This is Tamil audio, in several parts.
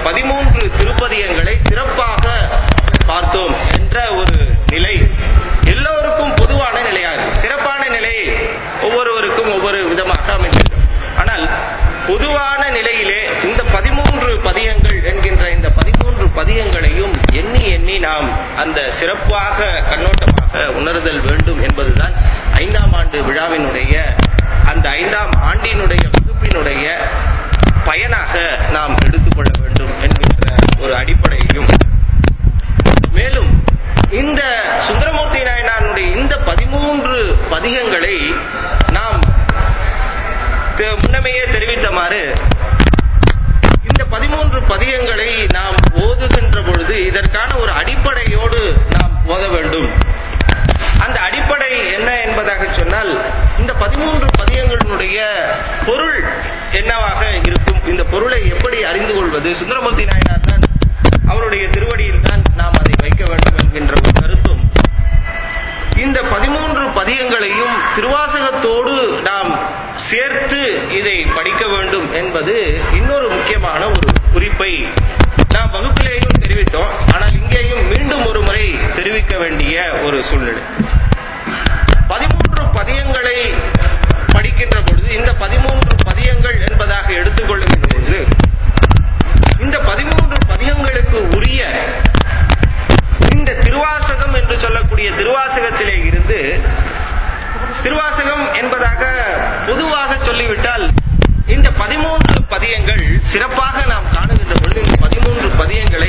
பதிமூன்று திருப்பதியங்களை சிறப்பாக பார்த்தோம் என்ற ஒரு நிலை எல்லோருக்கும் பொதுவான நிலையா இருக்கு சிறப்பான நிலை ஒவ்வொருவருக்கும் ஒவ்வொரு விதமாக அமைந்திருக்கும் ஆனால் பொதுவான நிலையிலே இந்த பதிமூன்று பதியங்கள் என்கின்ற இந்த பதிமூன்று பதியங்களையும் எண்ணி எண்ணி நாம் அந்த சிறப்பாக கண்ணோட்டமாக உணர்தல் வேண்டும் என்பதுதான் ஐந்தாம் ஆண்டு விழாவினுடைய அந்த ஐந்தாம் ஆண்டினுடைய வகுப்பினுடைய பயனாக நாம் எடுத்துக்கொள்ள வேண்டும் என்கின்ற ஒரு அடிப்படையையும் மேலும் இந்த சுந்தரமூர்த்தி நாயனாருடைய இந்த பதிமூன்று பதிகங்களை நாம் தெ- முன்னமேயே தெரிவித்தமாறு இந்த பதிமூன்று பதிகங்களை நாம் ஓதுகின்ற பொழுது இதற்கான ஒரு அடிப்படையோடு நாம் ஓத வேண்டும் அந்த அடிப்படை என்ன என்பதாக சொன்னால் இந்த பதிமூன்று பதியங்களினுடைய பொருள் என்னவாக இருக்கும் இந்த பொருளை எப்படி அறிந்து கொள்வது சுந்தரமூர்த்தி நாயனார் தான் அவருடைய திருவடியில் தான் நாம் அதை வைக்க வேண்டும் என்கின்ற ஒரு கருத்தும் இந்த பதிமூன்று பதியங்களையும் திருவாசகத்தோடு நாம் சேர்த்து இதை படிக்க வேண்டும் என்பது இன்னொரு முக்கியமான ஒரு குறிப்பை நாம் வகுப்பிலேயும் தெரிவித்தோம் ஆனால் இங்கேயும் மீண்டும் ஒரு முறை தெரிவிக்க வேண்டிய ஒரு சூழ்நிலை பதிமூன்று பதியங்களை படிக்கின்ற பொழுது இந்த பதிமூன்று பதியங்கள் என்பதாக எடுத்துக்கொள்ளுகின்ற பொழுது இந்த பதிமூன்று பதியங்களுக்கு உரிய இந்த திருவாசகம் என்று சொல்லக்கூடிய திருவாசகத்திலே இருந்து திருவாசகம் என்பதாக பொதுவாக சொல்லிவிட்டால் இந்த பதிமூன்று பதியங்கள் சிறப்பாக நாம் காணுகின்ற பொழுது இந்த பதிமூன்று பதியங்களை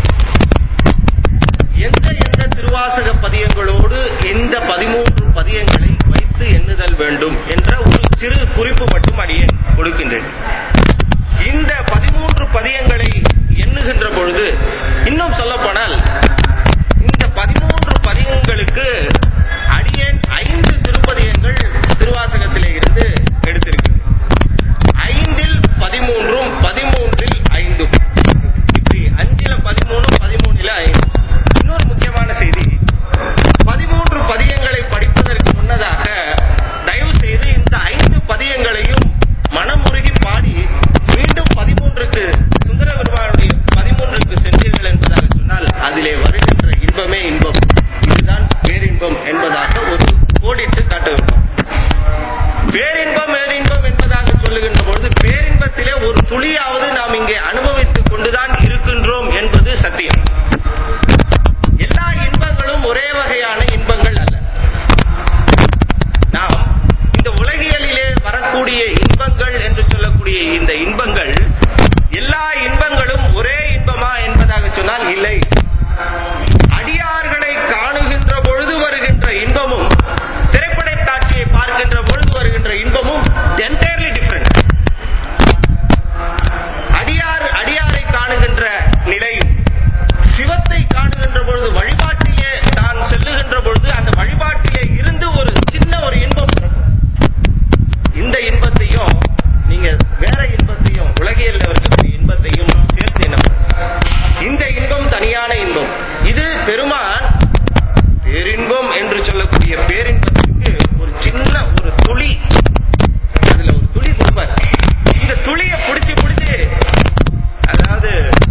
எந்த எந்த திருவாசக பதியங்களோடு இந்த பதிமூன்று பதியங்களை வைத்து எண்ணுதல் வேண்டும் என்ற ஒரு சிறு குறிப்பு மட்டும் அடியேன் கொடுக்கின்றேன் இந்த பதிமூன்று பதியங்களை எண்ணுகின்ற பொழுது இன்னும் சொல்லப்போனால் இந்த பதிமூன்று பதியங்களுக்கு அடியேன் ஐந்து திருப்பதியங்கள் திருவாசகத்திலே இருந்து எடுத்திருக்கிறேன் ஐந்தில் பதிமூன்றும் பதிமூன்றில் ஐந்தும் இப்படி அஞ்சில பதிமூணும் பதிமூணுல ஐந்து இன்னொரு முக்கியமான செய்தி பதிமூன்று பதியங்களை படிப்பதற்கு முன்னதாக தயவு செய்து இந்த ஐந்து பதியங்களையும் மனமுருகி பாடி மீண்டும் பதிமூன்றுக்கு சுந்தர பெருமானுடைய பதிமூன்றுக்கு சென்றீர்கள் என்பதாக சொன்னால் அதிலே வருகின்ற இன்பமே இன்பம் இதுதான் பேரின்பம் என்பதாக ஒரு கோடிட்டு காட்ட வேண்டும் பேரின்பம் பேரின்பம் என்பதாக சொல்லுகின்ற பொழுது பேரின்பத்திலே ஒரு துளியாவது நாம் இங்கே அனுபவித்துக் கொண்டுதான் இருக்கின்றோம் என்பது சத்தியம் எல்லா இன்பங்களும் ஒரே வகையான இன்பங்கள் அல்ல நாம் இந்த உலகியலிலே வரக்கூடிய இன்பங்கள் என்று சொல்லக்கூடிய இந்த இன்பங்கள் எல்லா இன்பங்களும் ஒரே இன்பமா என்பதாக சொன்னால் இல்லை அடியார்களை காணுகின்ற பொழுது வருகின்ற இன்பமும் திரைப்பட காட்சியை பார்க்கின்ற பொழுது வருகின்ற இன்பமும் என்டையர்லி டிஃபரெண்ட் அடியார் அடியாரை காணுகின்ற நிலையும் சிவத்தை காணுகின்ற பொழுது வழிபாட்டிலே தான் செல்லுகின்ற பொழுது அந்த வழிபாட்டிலே இருந்து ஒரு சின்ன ஒரு இன்பம் பிறக்கும். இந்த இன்பத்தையும் நீங்க வேற இன்பத்தையும் உலகியல் இருக்கக்கூடிய இன்பத்தையும் சேர்த்து என்ன இந்த இன்பம் தனியான இன்பம் இது பெருமான் பேரின்பம் என்று சொல்லக்கூடிய பேரின்பத்திற்கு ஒரு சின்ன ஒரு துளி அதுல ஒரு துளி கொடுப்பார் இந்த துளியை பிடிச்சு பிடிச்சு அதாவது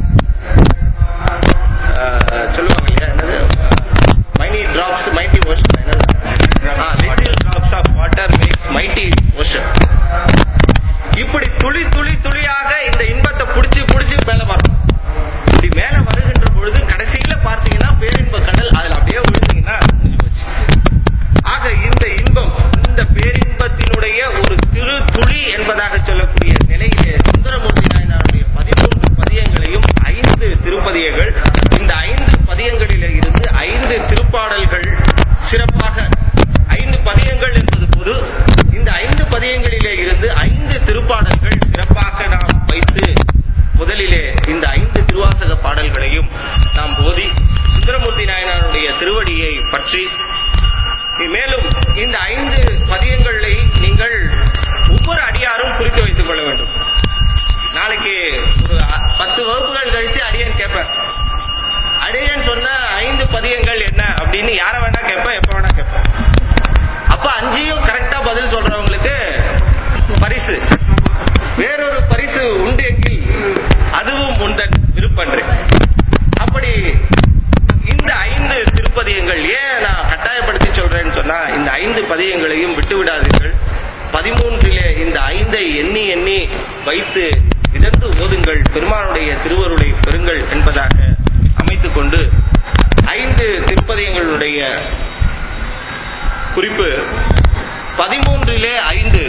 ஆஹ், சொல்லுவாங்க இல்லையா என்னது மைனி டிராப்ஸ் மைட்டி ஓஷன் என்னது little drops of water makes mighty ocean இப்படி துளி துளி துளியாக இந்த இன்பத்தை புடிச்சு புடிச்சு மேல வரும் இப்படி மேல வருகின்ற பொழுது கடைசியில பார்த்தீங்கன்னா பேரின்ப கடல் அதுல அப்படியே விழுந்தீங்கன்னா முடிஞ்சு போச்சு ஆக இந்த இன்பம் இந்த பேரின்பத்தினுடைய ஒரு திரு துளி என்பதாக சொல்லக்கூடிய நிலையிலே சுந்தரமூர்த்தி நாயனாருடைய பதிமூன்று பதியங்களையும் ஐந்து திருப்பதியங்கள் இந்த ஐந்து பதியங்களிலே இருந்து ஐந்து திருப்பாடல்கள் சிறப்பாக ஐந்து பதியங்கள் என்பது பொது இந்த ஐந்து பதியங்களிலே இருந்து ஐந்து திருப்பாடல்கள் சிறப்பாக நாம் வைத்து முதலிலே இந்த ஐந்து திருவாசக பாடல்களையும் நாம் ஓதி சுந்தரமூர்த்தி நாயனாருடைய திருவடியை பற்றி மேலும் இந்த ஐந்து பதியங்களை நீங்கள் ஒவ்வொரு அடியாரும் குறித்து வைத்துக் கொள்ள வேண்டும் நாளைக்கு ஒரு அ- பத்து வகுப்புகள் கழிச்சு அடியன் கேட்பேன் அடியன் சொன்ன ஐந்து பதியங்கள் என்ன அப்படின்னு யார வேணா கேட்பேன் எப்ப வேணா கேட்பேன் அப்ப அஞ்சையும் கரெக்டா பதில் சொல்றவங்களுக்கு பரிசு வேறொரு பரிசு உண்டு எங்கில் அதுவும் உண்டன் திருப்பன்றி அப்படி இந்த ஐந்து திருப்பதியங்கள் ஏன் நான் கட்டாயப்படுத்தி சொல்றேன்னு சொன்னா இந்த ஐந்து பதியங்களையும் விட்டு விடாதீர்கள் பதிமூன்றிலே இந்த ஐந்தை எண்ணி எண்ணி வைத்து விதந்து ஓதுங்கள் பெருமானுடைய திருவருளை பெறுங்கள் என்பதாக அமைத்துக் கொண்டு ஐந்து திருப்பதியங்களுடைய குறிப்பு பதிமூன்றிலே ஐந்து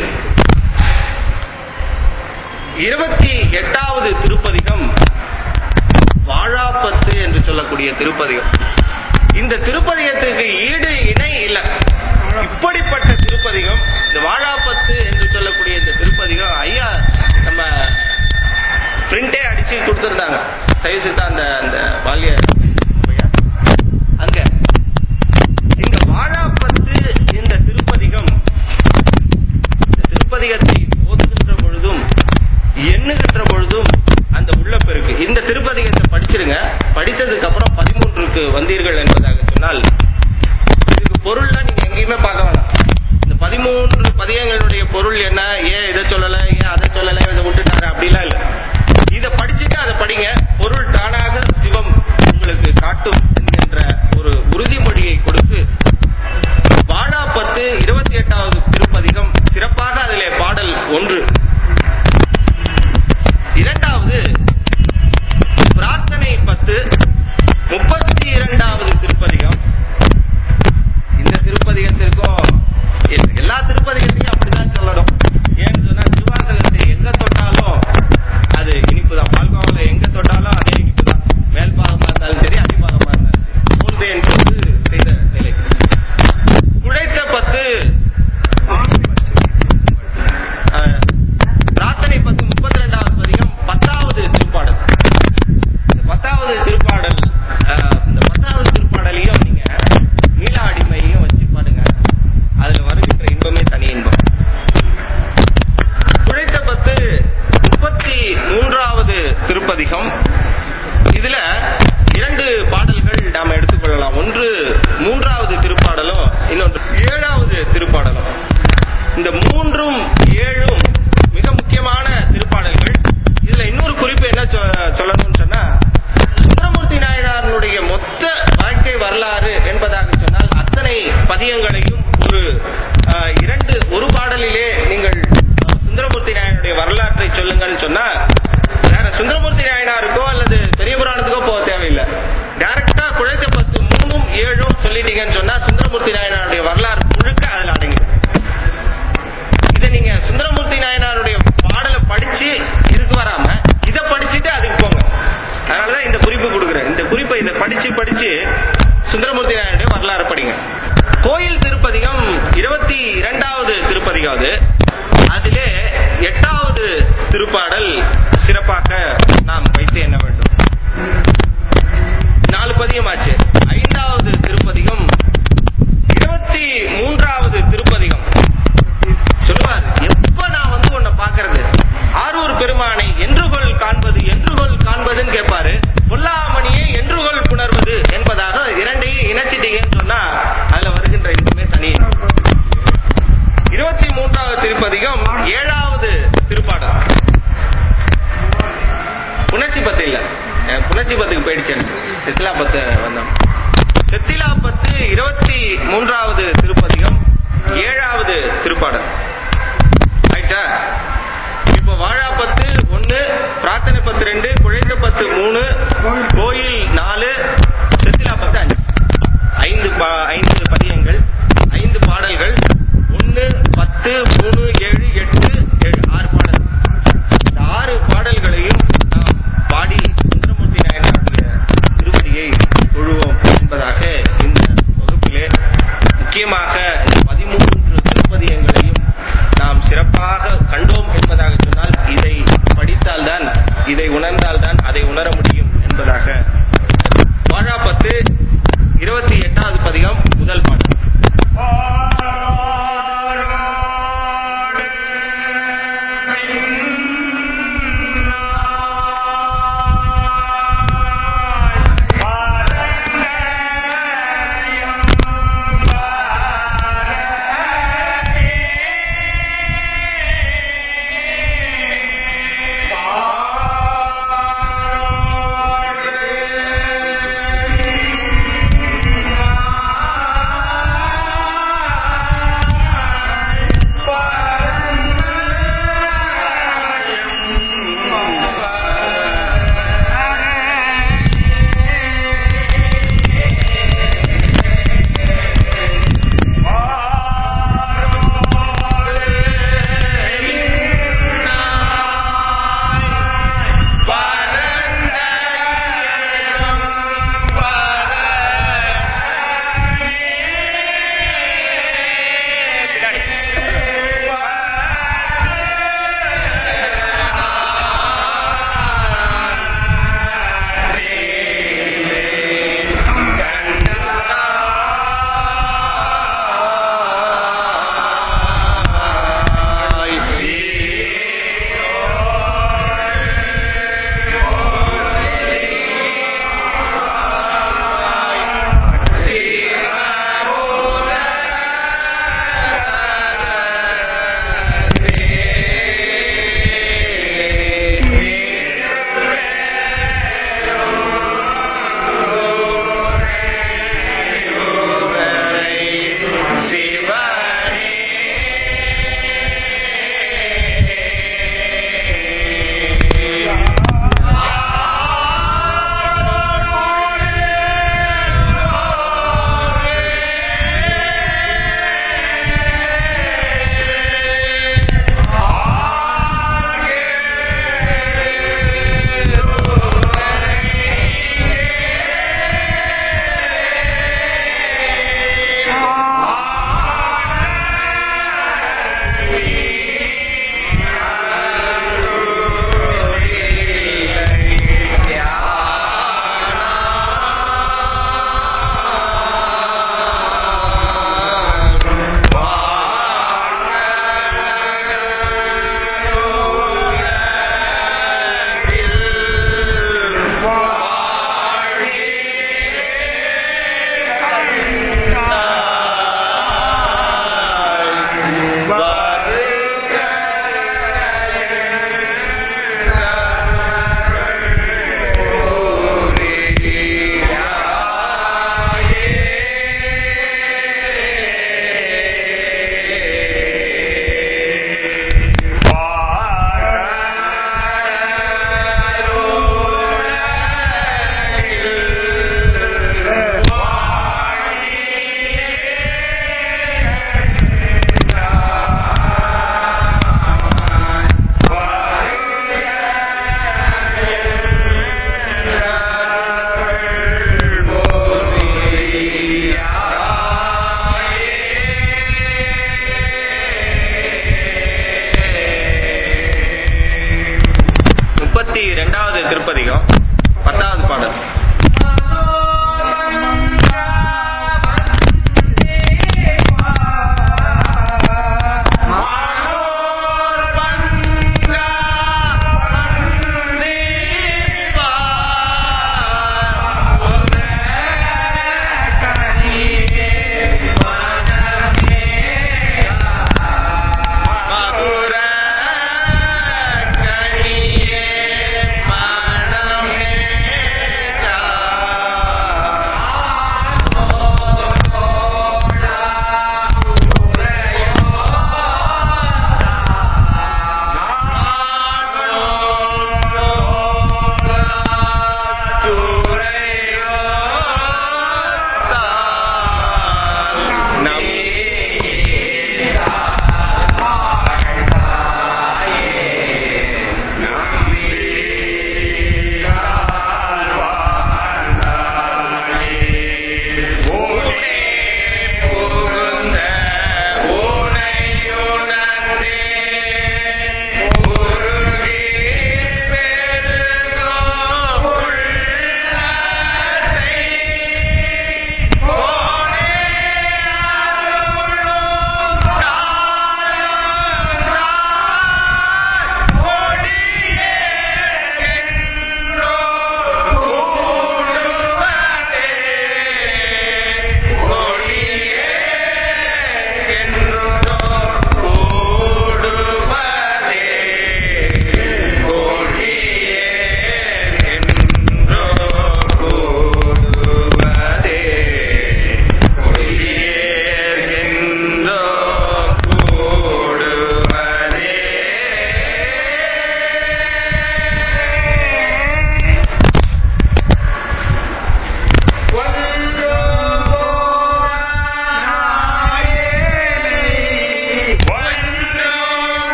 இருபத்தி எட்டாவது திருப்பதிகம் வாழாப்பத்து என்று சொல்லக்கூடிய திருப்பதிகம் இந்த திருப்பதிகத்துக்கு ஈடு இணை இல்ல இப்படிப்பட்ட திருப்பதிகம் இந்த வாழாப்பத்து என்று சொல்லக்கூடிய இந்த திருப்பதிகம் ஐயா நம்ம பிரிண்டே அடிச்சு கொடுத்திருந்தாங்க சைவ சித்தாந்த அந்த பால்ய ஐயா, அங்க இந்த வாழாப்பத்து இந்த திருப்பதிகம் இந்த திருப்பதிகத்தை ஓதுகின்ற பொழுதும் எண்ணுகின்ற பொழுதும் அந்த உள்ளப்பெருக்கு இந்த திருப்பதிகத்தை படிச்சிருங்க படித்ததுக்கு அப்புறம் பதிமூன்றுக்கு வந்தீர்கள் என்பதாக சொன்னால் இதுக்கு பொருள்லாம் நீங்க எங்கேயுமே பார்க்க வேணாம் இந்த பதிமூன்று பதியங்களுடைய பொருள் என்ன ஏன் இதை சொல்லல ஏன் அதை சொல்லல இதை விட்டுட்டாங்க அப்படிலாம் இல்ல இதை படிச்சுட்டு அதை படிங்க பொருள் தானாக சிவம் உங்களுக்கு காட்டும் என்கின்ற ஒரு உறுதிமொழியை கொடுத்து வாழாப்பத்து இருபத்தி எட்டாவது திருப்பதிகம் சிறப்பாக அதிலே பாடல் ஒன்று இரண்டாவது பிரார்த்தனை பத்து முப்பத்தி இரண்டாவது திருப்பதிகம் இந்த திருப்பதிகத்திற்கும் எ- எல்லா திருப்பதிகத்தையும் அப்படிதான் சொல்லணும் ஏன்னு சொன்னா திருவாசகத்தை எங்க தொட்டாலும் அது இனிப்பு தான் பால்கோவில எங்க தொட்டாலும் அதே இனிப்பு தான் மேல் பாகமா இருந்தாலும் சரி அடிபாகமா இருந்தாலும் சரி மூர்தேன் கொண்டு செய்த நிலை குழைத்த பத்து அஹ், பிரார்த்தனை பத்து முப்பத்தி ரெண்டாவது பதிகம் பத்தாவது திருப்பாடல் இந்த பத்தாவது திருப்பாடல் அஹ், இந்த பத்தாவது திருப்பாடலையும் நீங்க நீல அடிமையையும் வச்சு பாடுங்க அதுல வருகின்ற இன்பமே தனி இன்பம் குழைத்த பத்து முப்பத்தி மூன்றாவது திருப்பதிகம் இதுல இரண்டு பாடல்கள் நாம எடுத்துக்கொள்ளலாம் ஒன்று மூன்றாவது திருப்பாடலும் இன்னொன்று ஏழாவது திருப்பாடலும் இந்த மூன்றும் ஏழும் மிக முக்கியமான திருப்பாடல்கள் இதுல இன்னொரு குறிப்பு என்ன சொ- சொல்லணும்னு சொன்னா சுந்தரமூர்த்தி நாயனாருடைய மொத்த வாழ்க்கை வரலாறு என்பதாக சொன்னால் அத்தனை பதியங்களையும் ஒரு அஹ், இரண்டு ஒரு பாடலிலே நீங்கள் அஹ், சுந்தரமூர்த்தி நாயனுடைய வரலாற்றை சொல்லுங்கன்னு சொன்னா வேற சுந்தரமூர்த்தி நாயனாருக்கோ அல்லது பெரிய புராணத்துக்கோ போக தேவையில்லை டைரக்டா குழைத்த பத்து மூணும் ஏழும் சொல்லிட்டீங்கன்னு சொன்னா சுந்தரமூர்த்தி நாயனாருடைய வரலாறு முழுக்க அதுல அடங்கிடும் இதை நீங்க சுந்தரமூர்த்தி நாயனாருடைய பாடலை படிச்சு இதுக்கு வராம இதை படிச்சுட்டு அதுக்கு போங்க அதனாலதான் இந்த குறிப்பு கொடுக்குறேன் இந்த குறிப்பை இதை படிச்சு படிச்சு சுந்தரமூர்த்தி நாயனுடைய வரலாறு படிங்க கோயில் திருப்பதிகம் இருபத்தி இரண்டாவது திருப்பதிகம் அது அதிலே எட்டாவது திருப்பாடல் சிறப்பாக நாம் வைத்து எண்ண வேண்டும் நாலு பதிகமாச்சு ஐந்தாவது திருப்பதிகம் இருபத்தி மூன்றாவது திருப்பதிகம் சொல்லுவார் எப்ப நான் வந்து உன்னை பாக்குறது ஆரூர் பெருமானை என்றுகொள் காண்பது என்றுகொள் காண்பதுன்னு கேட்பாரு பொல்லாமணியை என்றுகொள் புணர்வது என்பதாக இரண்டையும் இணைச்சிட்டீங்கன்னு சொன்னா அதுல வருகின்ற இன்பமே தனி இருபத்தி மூன்றாவது திருப்பதிகம் ஏழாவது திருப்பாடல் புணர்ச்சி பத்து இல்ல எனக்கு புணர்ச்சி பத்துக்கு போயிடுச்சேன் சித்திலா பத்து வந்தோம் செத்திலா பத்து இருபத்தி மூன்றாவது திருப்பதிகம் ஏழாவது திருப்பாடல் ஆயிடுச்சா இப்போ வாழா பத்து ஒன்னு பிரார்த்தனை பத்து ரெண்டு குழைந்த பத்து மூணு கோயில் நாலு செத்திலா பத்து அஞ்சு ஐந்து பா- ஐந்து பதியங்கள் ஐந்து பாடல்கள் ஒன்னு பத்து மூணு ஏழு எட்டு ஏழு ஆறு பாடல் இந்த ஆறு பாடல்களையும் நாம் பாடி சுந்தரமூர்த்தி நாயனாருடைய திருப்பதியை தொழுவோம் என்பதாக இந்த வகுப்பிலே முக்கியமாக இந்த பதிமூன்று திருப்பதியங்களையும் நாம் சிறப்பாக கண்டோம் என்பதாக சொன்னால் இதை படித்தால்தான் இதை உணர்ந்தால்தான் அதை உணர்ந்த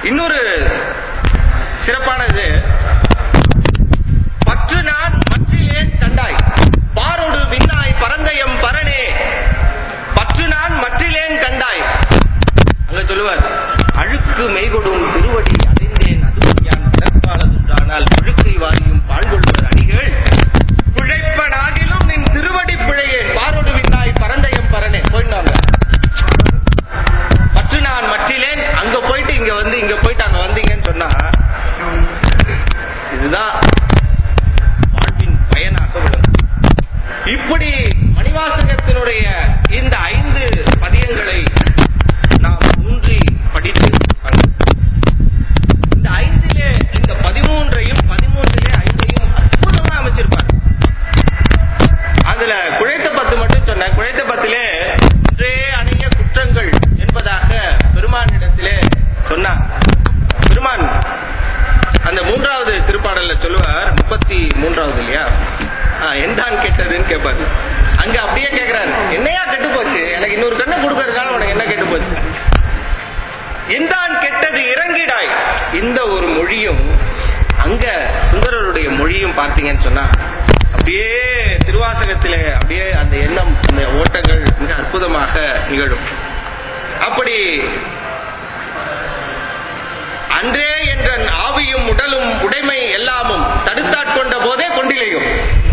இன்னொரு சிறப்பானது பற்று நான் மற்றிலேன் கண்டாய் பாரொடு விண்ணாய் பரந்தயம் பரணே பற்று நான் மற்றிலேன் கண்டாய் அங்க சொல்லுவார் அழுக்கு மெய்கொடும் திருவடி அறிந்தேன் அதுவடியான் பிறப்பாளதுன்றானால் அழுக்கை வாரியும் பாழ்கொள்வர் அடிகள் பிழைப்பனாகிலும் நின் திருவடி பிழையேன் பாரொடு விண்ணாய் பரந்தயம் பரணே போயிட்டாங்க பற்று நான் மற்றிலேன் அங்க போயிட்டு இங்க வந்து இங்க போயிட்டு அங்க வந்தீங்கன்னு சொன்னா இதுதான் வாழ்வின் பயனாக விளங்கும் இப்படி மணிவாசகத்தினுடைய இந்த ஐந்து பதியங்களை நாம் ஊன்றி படித்து பார்க்கணும். இந்த ஐந்திலே இந்த பதிமூன்றையும் பதிமூன்றிலே ஐந்தையும் அற்புதமா அமைச்சிருப்பார் அதுல குழைத்த பத்து மட்டும் சொன்ன குழைத்த பத்திலே ஒன்றே அணிய குற்றங்கள் என்பதாக பெருமானிடத்திலே சொன்னார் பெருமான் அந்த மூன்றாவது திருப்பாடல்ல சொல்லுவார் முப்பத்தி மூன்றாவது இல்லையா ஆ, எந்தான் கெட்டதுன்னு கேட்பாரு அங்க அப்படியே கேக்குறாரு என்னையா கெட்டு போச்சு எனக்கு இன்னொரு கண்ணை கொடுக்கறதுனால உனக்கு என்ன கெட்டு போச்சு எந்தான் கெட்டது இறங்கிடாய் இந்த ஒரு மொழியும் அங்க சுந்தரருடைய மொழியும் பார்த்தீங்கன்னு சொன்னா அப்படியே திருவாசகத்திலே அப்படியே அந்த எண்ணம் அந்த ஓட்டங்கள் மிக அற்புதமாக நிகழும் அப்படி அன்றே என்ற ஆவியும் உடலும் உடைமை எல்லாமும் தடுத்தாட்கொண்ட போதே கொண்டிலையும்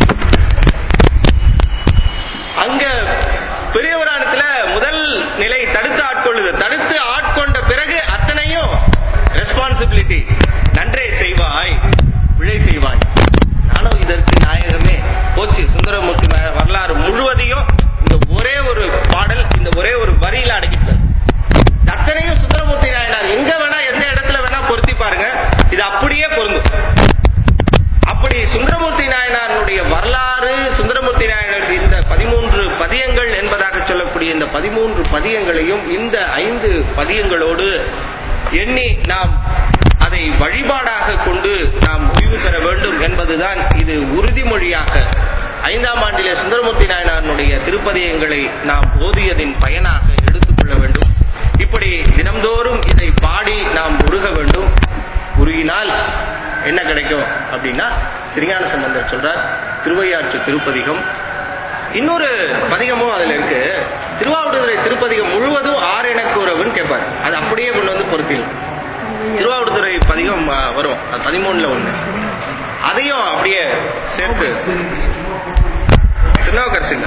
அங்க பெரியவராணத்துல முதல் நிலை தடுத்து ஆட்கொள்ளுது தடுத்து ஆட்கொண்ட பிறகு அத்தனையும் ரெஸ்பான்சிபிலிட்டி நன்றே செய்வாய் பிழை செய்வாய் நானும் இதற்கு நாயகமே போச்சு சுந்தரமூர்த்தி வ- வரலாறு முழுவதையும் இந்த ஒரே ஒரு பாடல் இந்த ஒரே ஒரு வரியில அடக்கிட்டார் அத்தனையும் சுந்தரமூர்த்தி நாயனார் எங்க வேணா எந்த இடத்துல வேணா பொருத்தி பாருங்க இது அப்படியே பொருந்தும் அப்படி சுந்தரமூர்த்தி நாயனாருடைய வரலாறு சுந்தரமூர்த்தி நாயனார் இந்த பதிமூன்று பதியங்கள் என்பதாக சொல்லக்கூடிய இந்த பதிமூன்று பதியங்களையும் இந்த ஐந்து பதியங்களோடு எண்ணி நாம் அதை வழிபாடாக கொண்டு நாம் முடிவு பெற வேண்டும் என்பதுதான் இது உறுதிமொழியாக ஐந்தாம் ஆண்டிலே சுந்தரமூர்த்தி நாயனாருடைய திருப்பதியங்களை நாம் ஓதியதின் பயனாக எடுத்துக்கொள்ள வேண்டும் இப்படி தினம்தோறும் இதை பாடி நாம் உருக வேண்டும் உருகினால் என்ன கிடைக்கும் அப்படின்னா திருஞான சம்பந்தர் சொல்றார் திருவையாற்று திருப்பதிகம் இன்னொரு பதிகமும் அதுல இருக்கு திருவாவடுதுறை திருப்பதிகம் முழுவதும் ஆறு எனக்கு உறவுன்னு கேட்பாரு அது அப்படியே கொண்டு வந்து பொருத்திடும் திருவாவடுதுறை பதிகம் ஆ, வரும் அது பதிமூணுல ஒண்ணு அதையும் அப்படியே சேர்த்து திருநாவுக்கரசுங்க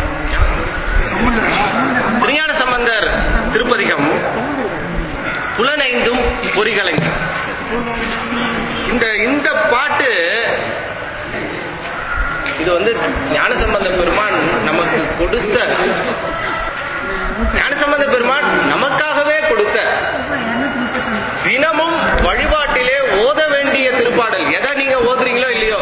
திருஞான சம்பந்தர் திருப்பதிகம் புலனைந்தும் பொறிகலங்கி இந்த இந்த பாட்டு இது வந்து ஞானசம்பந்த பெருமான் நமக்கு கொடுத்த ஞானசம்பந்த பெருமான் நமக்காகவே கொடுத்த தினமும் வழிபாட்டிலே ஓத வேண்டிய திருப்பாடல் எதை நீங்க ஓதுறீங்களோ இல்லையோ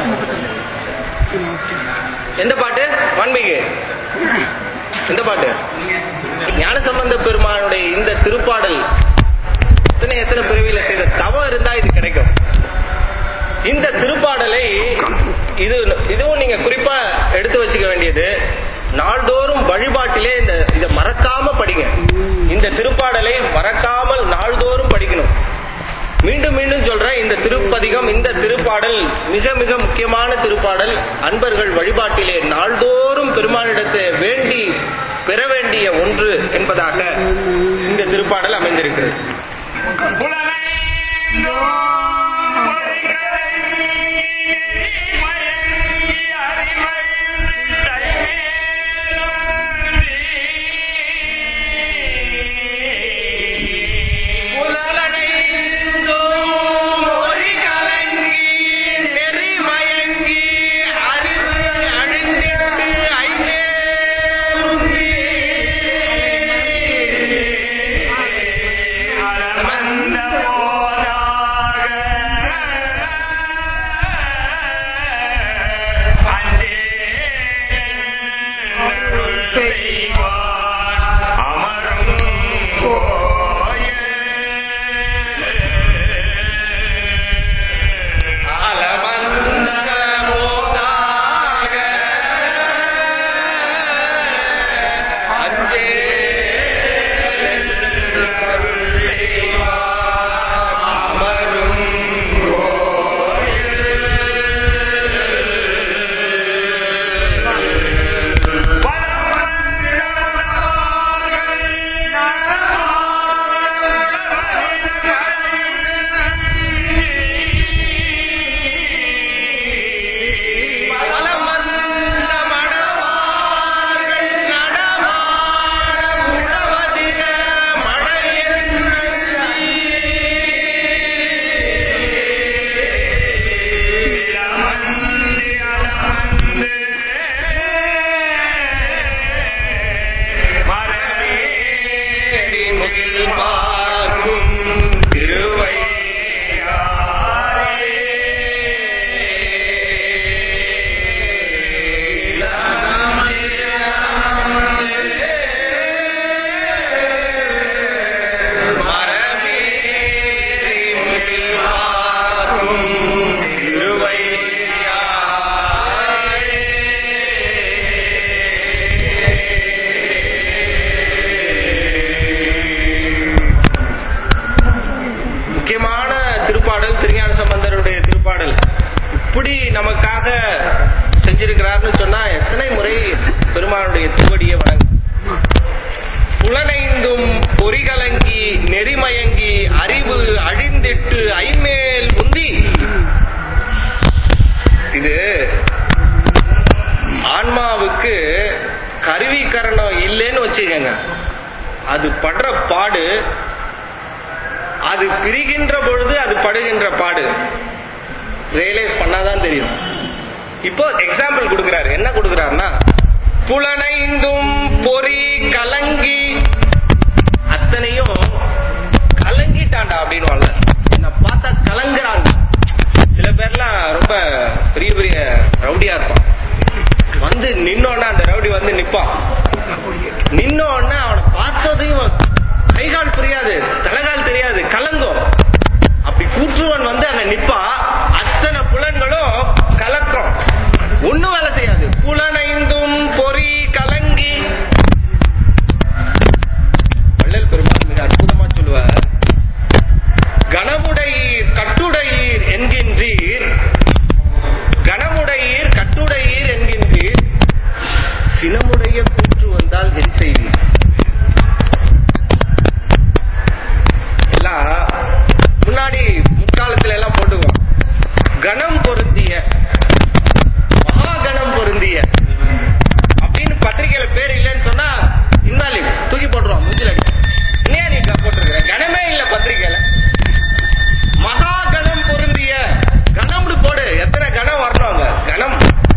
எந்த பாட்டு வான்மீகு எந்த பாட்டு ஞானசம்பந்த பெருமானுடைய இந்த திருப்பாடல் எத்தனை எத்தனை பிறவியில செய்த தவம் இருந்தா இது கிடைக்கும் இந்த திருப்பாடலை இது இதுவும் நீங்க குறிப்பா எடுத்து வச்சுக்க வேண்டியது நாள்தோறும் வழிபாட்டிலே இந்த இதை மறக்காம படிங்க இந்த திருப்பாடலை மறக்காமல் நாள்தோறும் படிக்கணும் மீண்டும் மீண்டும் சொல்றேன் இந்த திருப்பதிகம் இந்த திருப்பாடல் மிக மிக முக்கியமான திருப்பாடல் அன்பர்கள் வழிபாட்டிலே நாள்தோறும் பெருமானிடத்தை வேண்டி பெற வேண்டிய ஒன்று என்பதாக இந்த திருப்பாடல் அமைந்திருக்கிறது புலனைந்தும் ஒளி கலங்கி, நெறி மயங்கி, அறிவு அழிந்திட்டு ஐந்தே முந்தி. மந்த போதாக அந்தே அருள் செய்வார் அமரும் கோயில் அலமந்த மோதாக அஞ்சே அருள் செய்வார். எதற்காக செஞ்சிருக்கிறார்னு சொன்னா எத்தனை முறை பெருமானுடைய திருவடியை வணங்கு புலனைந்தும் பொறிகலங்கி நெறிமயங்கி அறிவு அழிந்திட்டு ஐமேல் உந்தி இது ஆன்மாவுக்கு கருவி கரணம் இல்லைன்னு வச்சுக்கோங்க அது படுற பாடு அது பிரிகின்ற பொழுது அது படுகின்ற பாடு ரியலைஸ் பண்ணாதான் தெரியும் இப்போ எக்ஸாம்பிள் கொடுக்கிறாரு என்ன கொடுக்கிறாருன்னா புலனைந்தும் பொறி கலங்கி அத்தனையும் கலங்கிட்டான்டா அப்படின்னு என்ன பார்த்தா கலங்குறாங்க சில பேர்லாம் ரொம்ப பெரிய பெரிய ரவுடியா இருப்பான் வந்து நின்னோன்னா அந்த ரவுடி வந்து நிப்பான் நின்னோன்னா அவனை பார்த்ததையும் கைகால் புரியாது தலைகால் தெரியாது கலங்கும் அப்படி கூற்றுவன் வந்து அங்க நிப்பான் அத்தனை புலன்களும் கலக்கம் ஒண்ணும் வேலை செய்யாது புலனைந்தும் பொறி கலங்கி வள்ளல் பெருமாள் மிக அற்புதமா சொல்லுவார் கணமுடையீர் கட்டுடையீர் என்கின்றீர் கணமுடையீர் கட்டுடையீர் என்கின்றீர் சினமுடைய கூற்று வந்தால் என் செய்வீர் எல்லாம் முன்னாடி முற்காலத்துல எல்லாம் போட்டுக்குவோம் கணம் பொருந்திய மகாகணம் பொருந்திய அப்படின்னு பத்திரிகையில பேர் இல்லைன்னு சொன்னா இன்வாலிட் தூக்கி போட்டுருவோம் மூஞ்சில அடி. என்னையா நீ போட்டிருக்கிற கணமே இல்ல பத்திரிகையில மகாகணம் பொருந்திய கணம்னு போடு எத்தனை கணம் வரணும் அங்க கணம்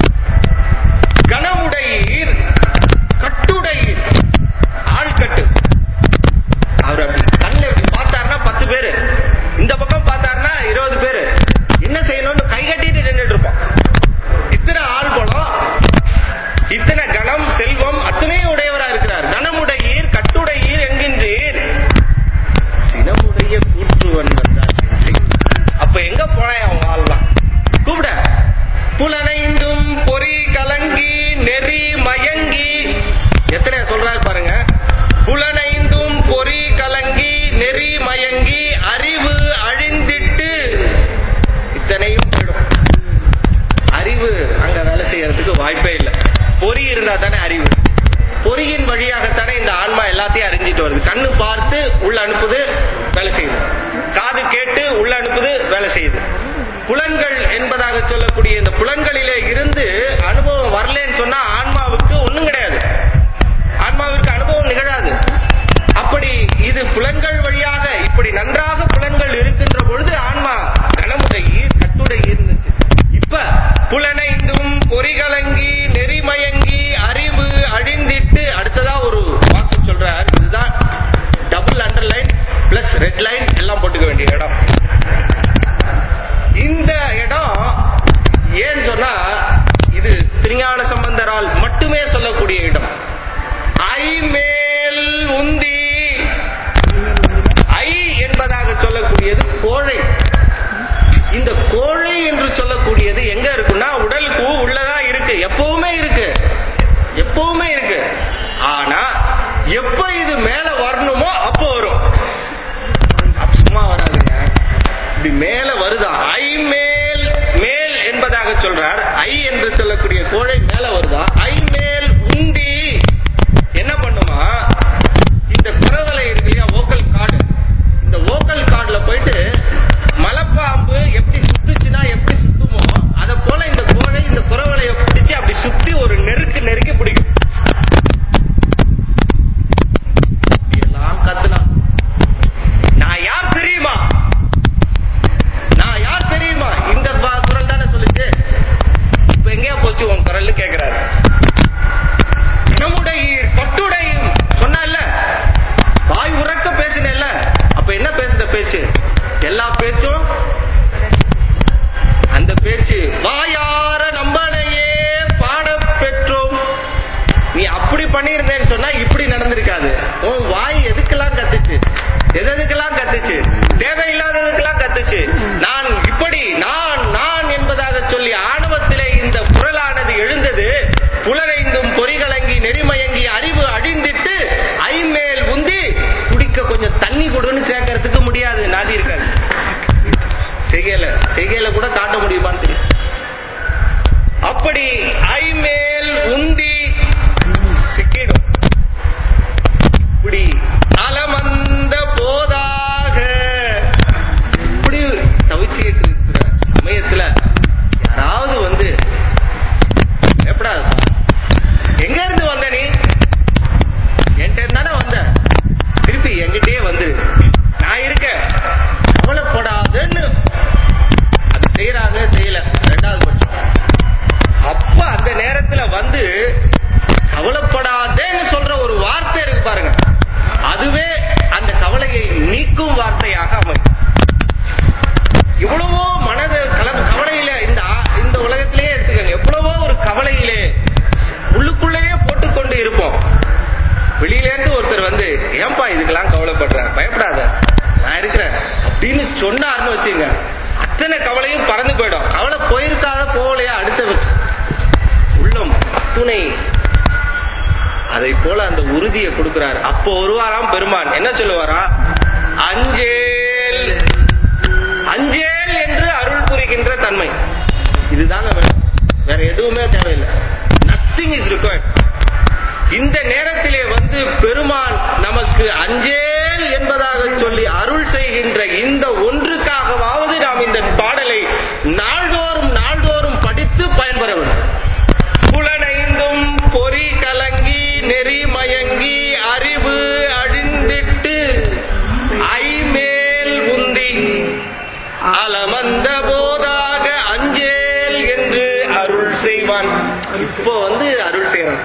கணமுடையீர் கட்டுடையீர் ஆள்கட்டு அவர் அப்படி கண்ணில் இப்படி பார்த்தாருன்னா பத்து பேரு இந்த பக்கம் பார்த்தாருன்னா இருபது பேரு என்ன செய்யணும்னு கை கட்டிட்டு நின்றுட்டு இருப்பான் இத்தனை ஆள் பலம் இத்தனை கணம் செல்வம் அத்தனையும் உடையவரா இருக்கிறார் கணமுடையீர் கட்டுடையீர் என்கின்றீர் சினமுடைய கூற்றுவன் வந்தார் என் செய்வீர். அப்ப எங்க போனேன் அவங்க ஆள்லாம் கூப்பிட புலனைந்தும் பொறி கலங்கி நெறி மயங்கி எத்தனை சொல்றாரு பாருங்க புலனைந்தும் பொறி கலங்கி நெறி மயங்கி அறிவு அழிந்திட்டு இத்தனையும் போயிடும் அறிவு அங்க வேலை செய்யறதுக்கு வாய்ப்பே இல்லை பொறி இருந்தா தானே அறிவு பொறியின் வழியாகத்தானே இந்த ஆன்மா எல்லாத்தையும் அறிஞ்சிட்டு வருது கண்ணு பார்த்து உள்ள அனுப்புது வேலை செய்யுது காது கேட்டு உள்ள அனுப்புது வேலை செய்யுது புலன்கள் என்பதாக சொல்லக்கூடிய இந்த புலன்களிலே இருந்து அனுபவம் வரலன்னு சொன்னா ஆன்மாவுக்கு ஒண்ணும் கிடையாது ஆன்மாவிற்கு அனுபவம் நிகழாது அப்படி இது புலன்கள் வழியாக இப்படி நன்றாக புலன்கள் இருக்கின்ற பொழுது ஆன்மா கனமுடையீர் கட்டுடையீர் இப்ப புலனைந்தும் பொறிகலங்கி நெறிமயங்கி அறிவு அழிந்திட்டு அடுத்ததா ஒரு வாக்கு சொல்றார் இதுதான் double underline plus red line எல்லாம் போட்டுக்க வேண்டிய இடம் இந்த இடம் ஏன் சொன்னா இது திருஞான சம்பந்தரால் மட்டுமே சொல்லக்கூடிய இடம் ஐ மேல் உந்தி ஐ என்பதாக சொல்லக்கூடியது கோழை இந்த கோழை என்று சொல்லக்கூடியது எங்க இருக்குன்னா உடலுக்கு உள்ளதா இருக்கு எப்பவுமே இருக்கு எப்பவுமே இருக்கு ஆனா எப்ப இது மேல வரணுமோ அப்போ வரும் அப்ப சும்மா வராதுங்க இப்படி மேல வருதா ஐ மேல் மேல் என்பதாக சொல்றார் ஐ என்று சொல்லக்கூடிய கோழை மேல வருதா ஐ மேல் உந்தி என்ன பண்ணுமா இந்த குரவலை இருக்கு இல்லையா ஓக்கல் காடு இந்த ஓக்கல் காடுல போயிட்டு மலைப்பாம்பு எப்படி சுத்துச்சுன்னா எப்படி சுத்துமோ அத போல இந்த கோழை இந்த குரவலைய பிடிச்சு அப்படி சுத்தி ஒரு நெருக்கு நெருக்கி பிடிக்கும் எல்லாம் கத்துனா நான் யார் தெரியுமா நான் யார் தெரியுமா இந்த பா- குரல் தானே சொல்லுச்சு இப்ப எங்கேயா போச்சு உன் குரல்னு கேக்குறாரு நம்முடையீர் கட்டுடையும் சொன்னல வாய் உறக்க பேசினேல்ல அப்ப என்ன பேசுத பேச்சு எல்லா பேச்சும் அந்த பேச்சு வாயார நம்மளையே பாட பெற்றோம் நீ அப்படி பண்ணியிருந்தேன்னு சொன்னா இப்படி நடந்திருக்காது உன் வாய் எதுக்கெல்லாம் கத்துச்சு எது எதுக்கெல்லாம் கத்துச்சு தேவையில்லாததுக்கெல்லாம் கத்துச்சு நான் இப்படி நான் நான் என்பதாக சொல்லி ஆணவத்திலே இந்த குரலானது எழுந்தது புலரைந்தும் பொறிகலங்கி நெறிமயங்கி அறிவு அழிந்திட்டு ஐமேல் உந்தி குடிக்க கொஞ்சம் தண்ணி கொடுன்னு கேட்கறதுக்கு முடியாது நாதி இருக்காது செய்கையில செய்கையில கூட காட்ட முடியுமான்னு தெரியும் அப்படி ஐமேல் உந்தி சிக்கிடும் இப்படி அலமந்த போதாக இப்படி தவிச்சுக்கிட்டு இருக்கிற சமயத்துல யாராவது வந்து எப்படா எங்க இருந்து வந்த நீ என்கிட்ட இருந்தானே வந்த திருப்பி என்கிட்டயே வந்து நான் இருக்கேன் கவலைப்படாதன்னு அது செய்யறாங்க செய்யல ரெண்டாவது பட்சம் அப்ப அந்த நேரத்துல வந்து கவலைப்படாதேன்னு சொல்ற ஒரு வார்த்தை இருக்கு பாருங்க அதுவே அந்த கவலையை நீக்கும் வார்த்தையாக அமையும் எவ்வளவோ மனது கல- கவலையில இந்த ஆ- இந்த உலகத்திலேயே எடுத்துக்கங்க எவ்வளவோ ஒரு கவலையிலே உள்ளுக்குள்ளேயே போட்டுக்கொண்டு இருப்போம் வெளியில இருந்து ஒருத்தர் வந்து ஏன்பா இதுக்கெல்லாம் கவலைப்படுற பயப்படாத நான் இருக்கிறேன் அப்படின்னு சொன்னார்னு வச்சுங்க அத்தனை கவலையும் பறந்து போயிடும் கவலை போயிருக்காத போகலையா அடுத்த உள்ளம் துணை அதை போல அந்த உறுதியை கொடுக்கிறார் அப்போ வருவாராம் பெருமான் என்ன சொல்லுவாரா அஞ்சேல் அஞ்சேல் என்று அருள் புரிகின்ற தன்மை இதுதாங்க வேணும் வேற எதுவுமே தேவையில்லை நத்திங் இஸ் ரிக்வயர்ட் இந்த நேரத்திலே வந்து பெருமான் நமக்கு அஞ்சேல் என்பதாக சொல்லி அருள் செய்கின்ற இந்த ஒன்றுக்காகவாவது நாம் இந்த பாடலை நாள்தோறும் நாள்தோறும் படித்து பயன்பெற வேண்டும் புலனைந்தும் பொறி கலங்கி நெறி மயங்கி அறிவு அழிந்திட்டு ஐமேல் உந்தி அலமந்த போதாக அஞ்சேல் என்று அருள் செய்வான் இப்போ வந்து அருள் செய்வான்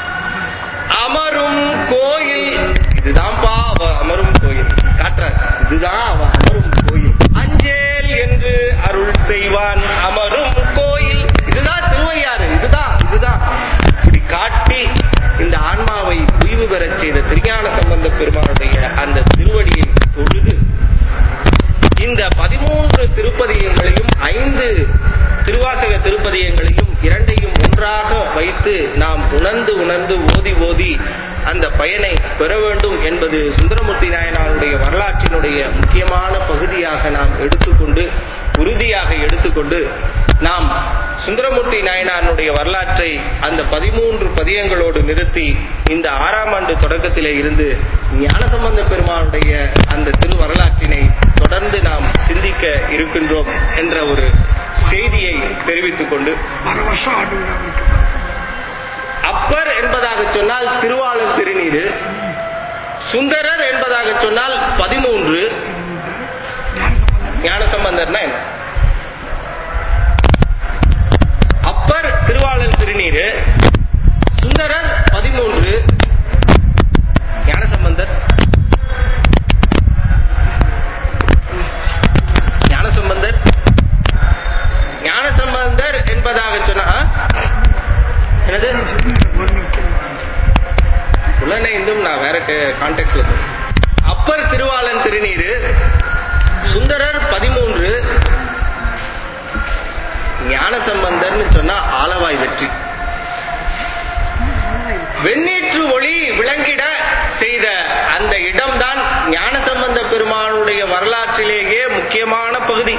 அமரும் கோயில் இதுதான்ப்பா அவ அமரும் கோயில் காட்டுறார் இதுதான் அவ அமரும் கோயில் அஞ்சேல் என்று அருள் செய்வான் அமரும் கோயில் இதுதான் திருவையாறு இதுதான் இதுதான் இப்படி காட்டி இந்த ஆன்மாவை உய்வு பெறச் செய்த திருஞான சம்பந்த பெருமானுடைய அந்த திருவடியை தொழுது இந்த பதிமூன்று திருப்பதிகங்களையும் ஐந்து திருவாசக திருப்பதிகங்களையும் இரண்டையும் ஒன்றாக வைத்து நாம் உணர்ந்து உணர்ந்து ஓதி ஓதி அந்த பயனை பெற வேண்டும் என்பது சுந்தரமூர்த்தி நாயனாருடைய வரலாற்றினுடைய முக்கியமான பகுதியாக நாம் எடுத்துக்கொண்டு உறுதியாக எடுத்துக்கொண்டு நாம் சுந்தரமூர்த்தி நாயனாருடைய வரலாற்றை அந்த பதிமூன்று பதியங்களோடு நிறுத்தி இந்த ஆறாம் ஆண்டு தொடக்கத்திலே இருந்து ஞானசம்பந்த பெருமானுடைய அந்த திரு வரலாற்றினை தொடர்ந்து நாம் சிந்திக்க இருக்கின்றோம் என்ற ஒரு செய்தியை தெரிவித்துக் கொண்டு வர வருஷம் ஆடுங்க அப்பர் என்பதாக சொன்னால் திருவாளர் திருநீரு சுந்தரர் என்பதாக சொன்னால் பதிமூன்று ஞானசம்பந்தர்னா என்ன அப்பர் திருவாளர் திருநீரு சுந்தரர் பதிமூன்று ஞானசம்பந்தர் ஞானசம்பந்தர் ஞானசம்பந்தர் என்பதாக சொன்னா ஆ? என்னது புலனைந்தும் நான் வேற கான்டெக்ட்ல அப்பர் திருவாளன் திருநீரு சுந்தரர் பதிமூன்று ஞானசம்பந்தர்னு சொன்னா ஆலவாய் வெற்றி வெண்ணீற்று ஒளி விளங்கிட செய்த அந்த இடம்தான் ஞானசம்பந்த பெருமானுடைய வரலாற்றிலேயே முக்கியமான பகுதி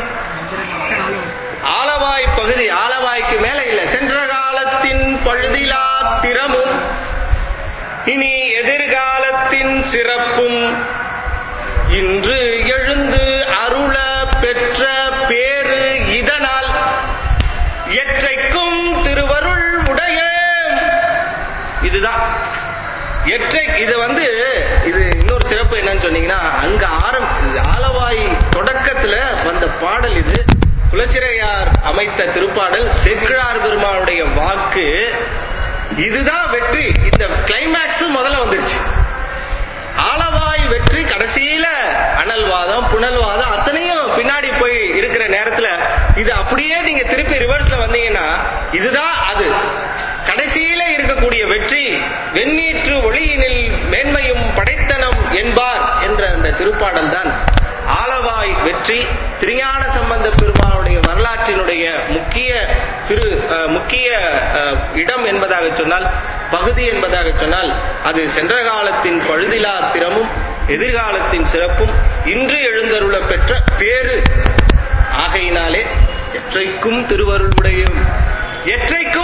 ஆலவாய் பகுதி ஆலவாய்க்கு மேல இல்ல சென்ற காலத்தின் பழுதிலா திறமும் இனி எதிர்காலத்தின் சிறப்பும் இன்று எழுந்து அருள பெற்ற பேரு இதனால் எற்றைக்கும் திருவருள் உடைய இதுதான் எற்றை இது வந்து இது இன்னொரு சிறப்பு என்னன்னு சொன்னீங்கன்னா அங்க ஆரம் இது ஆலவாய் தொடக்கத்துல வந்த பாடல் இது குலச்சிறையார் அமைத்த திருப்பாடல் செக்கிழார் பெருமானுடைய வாக்கு இதுதான் வெற்றி இந்த கிளைமேக்ஸ் முதல்ல வந்துருச்சு ஆலவாய் வெற்றி கடைசியில அனல்வாதம் புனல்வாதம் அத்தனையும் பின்னாடி போய் இருக்கிற நேரத்துல இது அப்படியே நீங்க திருப்பி ரிவர்ஸ்ல வந்தீங்கன்னா இதுதான் அது கடைசியில இருக்கக்கூடிய வெற்றி வெண்ணீற்று ஒளியினில் மேன்மையும் படைத்தனம் என்பார் என்ற அந்த திருப்பாடல் தான் ஆலவாய் வெற்றி திருஞான சம்பந்த பெருமானுடைய வரலாற்றினுடைய முக்கிய திரு அஹ், முக்கிய அஹ், இடம் என்பதாக சொன்னால் பகுதி என்பதாக சொன்னால் அது சென்ற காலத்தின் பழுதிலா திறமும் எதிர்காலத்தின் சிறப்பும் இன்று எழுந்தருள பெற்ற பேரு ஆகையினாலே எற்றைக்கும் திருவருளுடைய எற்றைக்கும்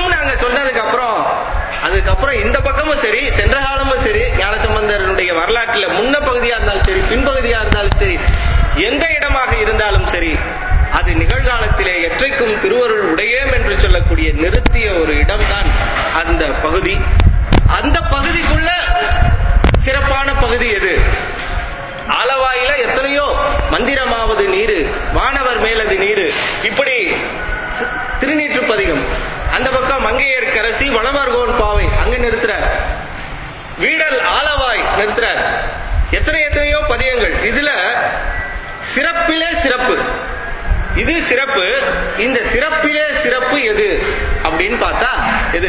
பக்கம் இந்த பக்கமும் சரி சென்ற காலமும் சரி ஞானசம்பந்தருடைய வரலாற்றில் முன்ன பகுதியா இருந்தாலும் சரி பின்பகுதியா இருந்தாலும் சரி எந்த இடமாக இருந்தாலும் சரி அது நிகழ்காலத்திலே எற்றைக்கும் திருவருள் உடையேம் என்று சொல்லக்கூடிய நிறுத்திய ஒரு இடம்தான் அந்த பகுதி அந்த பகுதிக்குள்ள சிறப்பான பகுதி எது ஆலவாயில எத்தனையோ மந்திரமாவது நீரு வானவர் மேலது நீரு இப்படி சி- திருநீற்றுப்பதிகம் அந்த பக்கம் மங்கையர் கரசி வளவர்கோன் பாவை அங்க நிறுத்துறார் வீடல் ஆலவாய் நிறுத்துறார் எத்தனை எத்தனையோ பதியங்கள் இதுல சிறப்பிலே சிறப்பு இது சிறப்பு இந்த சிறப்பிலே சிறப்பு எது அப்படின்னு பார்த்தா எது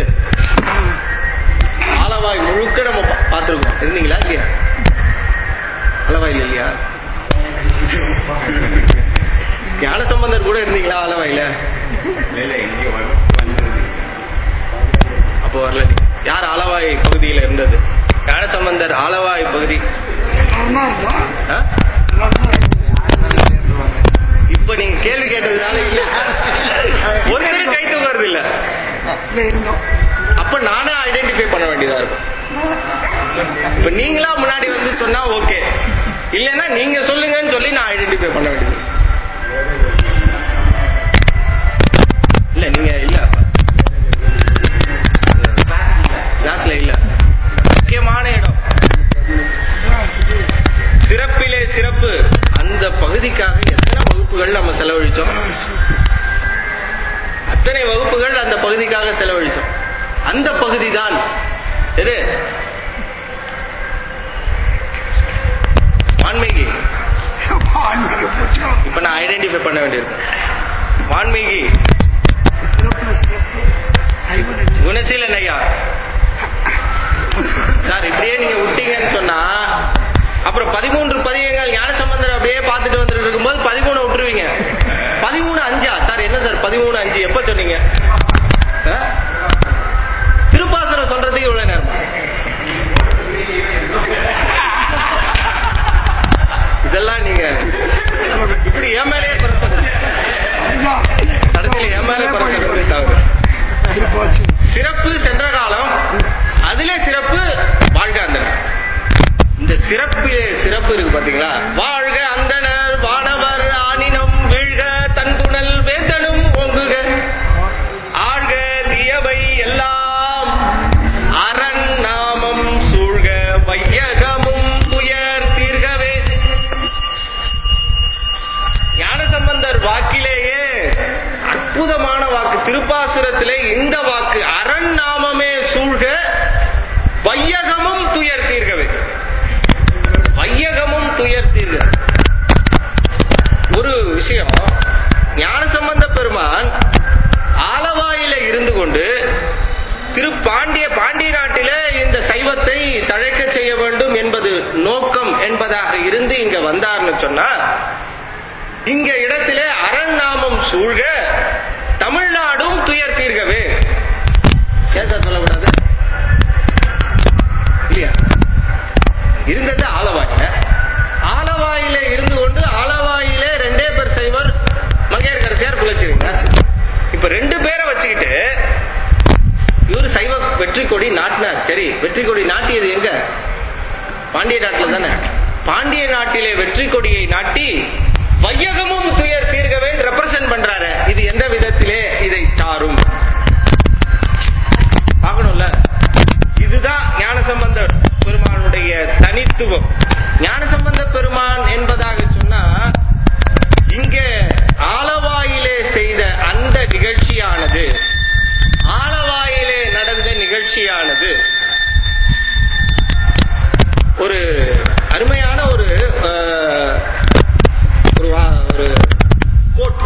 ஆலவாய் முழுக்க நம்ம பா- பார்த்திருக்கோம் இருந்தீங்களா இல்லையா ஆலவாயில் இல்லையா ஞானசம்பந்தர் கூட இருந்தீங்களா ஆலவாயில அப்போ வரல நீங்க. யார் ஆலவாய் பகுதியில இருந்தது ஞானசம்பந்தர் ஆலவாய் பகுதி ஆ? இப்ப நீங்க கேள்வி கேட்டதுனால இல்ல ஒருத்தர் கை தூக்குறது இல்ல அப்ப நானே ஐடென்டிஃபை பண்ண வேண்டியதா இருக்கும் இப்ப நீங்களா முன்னாடி வந்து சொன்னா ஓகே இல்லைன்னா நீங்க சொல்லுங்கன்னு சொல்லி நான் ஐடென்டிஃபை பண்ண வேண்டியது இல்ல நீங்க இல்ல கிளாஸ்ல இல்ல முக்கியமான இடம் சிறப்பிலே சிறப்பு அந்த பகுதிக்காக எத்தனை வகுப்புகள் நம்ம செலவழிச்சோம் அத்தனை வகுப்புகள் அந்த பகுதிக்காக செலவழிச்சோம் அந்த பகுதி தான் எது வான்மீகி இப்ப நான் ஐடென்டிஃபை பண்ண வேண்டியிருக்கு வான்மீகி குணசீலன் ஐயா சார் இப்படியே நீங்க விட்டீங்கன்னு சொன்னா அப்புறம் பதிமூன்று பதியங்கள் ஞானசம்பந்தர் அப்படியே பார்த்துட்டு வந்துட்டு இருக்கும்போது பதிமூணு விட்டுருவீங்க பதிமூணு அஞ்சா சார் என்ன சார் பதிமூணு அஞ்சு எப்ப சொன்னீங்க ஆ? திருப்பாசனம் சொல்றதுக்கு இவ்வளவு நேரம் இதெல்லாம் நீங்க இப்படி என் மேலேயே குறைச்சது கடைசியில என் மேலே குறைச்சது தவறு சிறப்பு சென்ற காலம் அதிலே சிறப்பு வாழ்க அந்தனர் இந்த சிறப்பிலே சிறப்பு இருக்கு பாத்தீங்களா வாழ்க அந்தனர் வானவர் ஆனினம் வீழ்க தன்புணல் வேந்தனும் ஓங்குக ஆழ்க நியவை எல்லாம் அரண் நாமம் சூழ்க வையகமும் உயர் தீர்கவே ஞானசம்பந்தர் வாக்கிலேயே அற்புதமான வாக்கு திருப்பாசுரத்திலே இந்த வாக்கு அரண் நாமமே சூழ்க வையகமும் துயர் தீர்கவே வையகமும் துயர் தீர்க ஒரு விஷயம் ஞானசம்பந்த பெருமான் ஆலவாயில இருந்து கொண்டு திரு பாண்டிய பாண்டிய நாட்டிலே இந்த சைவத்தை தழைக்க செய்ய வேண்டும் என்பது நோக்கம் என்பதாக இருந்து இங்க வந்தார்னு சொன்னா இங்க இடத்திலே அரண்நாமம் சூழ்க தமிழ்நாடும் துயர் தீர்கவே ஏன் சார் சொல்லக்கூடாது இல்லையா இருந்தது ஆலவாயில ஆலவாயில இருந்து கொண்டு ஆலவாயிலே ரெண்டே பேர் செய்வர் மங்கையர்கரசியார் குலச்சிருங்க இப்ப ரெண்டு பேரை வச்சுக்கிட்டு இவரு சைவ வெற்றி கொடி நாட்டினார் சரி வெற்றி கொடி நாட்டியது எங்க பாண்டிய நாட்டில் தானே பாண்டிய நாட்டிலே வெற்றி கொடியை நாட்டி வையகமும் துயர் தீர்கவே ரெப்ரசன்ட் பண்றாரு இது எந்த விதத்திலே இதை சாரும் பார்க்கணும்ல இதுதான் ஞானசம்பந்த பெருமானுடைய தனித்துவம் ஞானசம்பந்த பெருமான் என்பதாக சொன்னா இங்க ஆலவாயிலே செய்த அந்த நிகழ்ச்சியானது ஆலவாயிலே நடந்த நிகழ்ச்சியானது ஒரு அருமையான ஒரு அஹ், ஒரு வா- ஒரு கோட்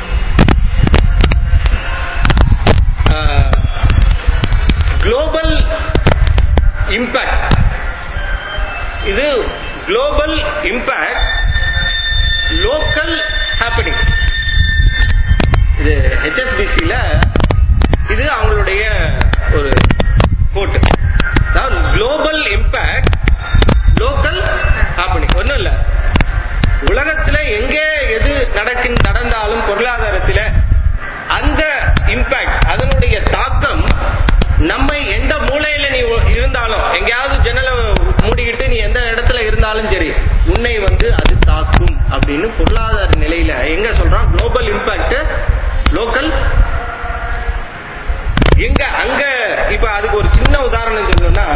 குளோபல் இம்பாக்ட் இது குளோபல் இம்பாக்ட் லோக்கல் ஹேப்பனிங் இது ஹெச்எஸ்பிசியில் இது அவங்களுடைய ஒரு கோட்டு அதாவது குளோபல் இம்பாக்ட் லோக்கல் ஹேப்பனிங் ஒன்றும் இல்லை உலகத்துல எங்கே எது நடக்கின் நடந்தாலும் பொருளாதாரத்துல அந்த இம்பாக்ட் அதனுடைய தாக்கம் நம்மை எந்த மூலையில நீ பொருளாதார நிலையில எங்க சொல்றோம் குளோபல் இம்பாக்ட் லோக்கல் எங்க அங்க இப்ப அதுக்கு ஒரு சின்ன உதாரணம் சொல்லணும்னா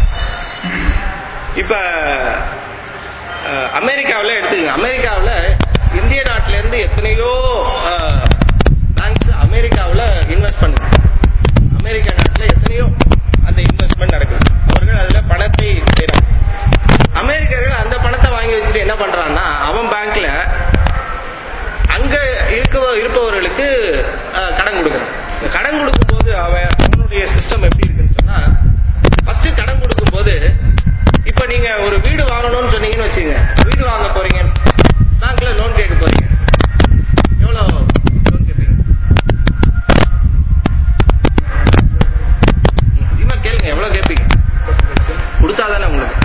இப்ப அஹ், அமெரிக்காவுல எடுத்துக்கங்க அமெரிக்காவுல இந்திய நாட்டில இருந்து எத்தனையோ பேங்க்ஸ் அமெரிக்காவுல இன்வெஸ்ட் பண்ணுது அமெரிக்கா நாட்டுல எத்தனையோ அந்த இன்வெஸ்ட்மெண்ட் நடக்குது அவர்கள் அதுல பணத்தை செய்றாங்க அமெரிக்கர்கள் அந்த பணத்தை வாங்கி வச்சுட்டு என்ன பண்றான்னா அவன் பேங்க்ல அங்க இருக்க இருப்பவர்களுக்கு அஹ், கடன் கொடுக்குறான் இந்த கடன் கொடுக்கும்போது அவன் அவனுடைய சிஸ்டம் எப்படி இருக்குன்னு சொன்னா ஃபர்ஸ்ட் கடன் கொடுக்கும்போது இப்ப நீங்க ஒரு வீடு வாங்கணும்னு சொன்னீங்கன்னு வச்சுங்க வீடு வாங்க போறீங்க பேங்க்ல லோன் கேட்க போறீங்க எவ்வளவு லோன் கேட்பீங்க இனிமே கேளுங்க எவ்வளவு கேட்பீங்க கொடுத்தாதானே உங்களுக்கு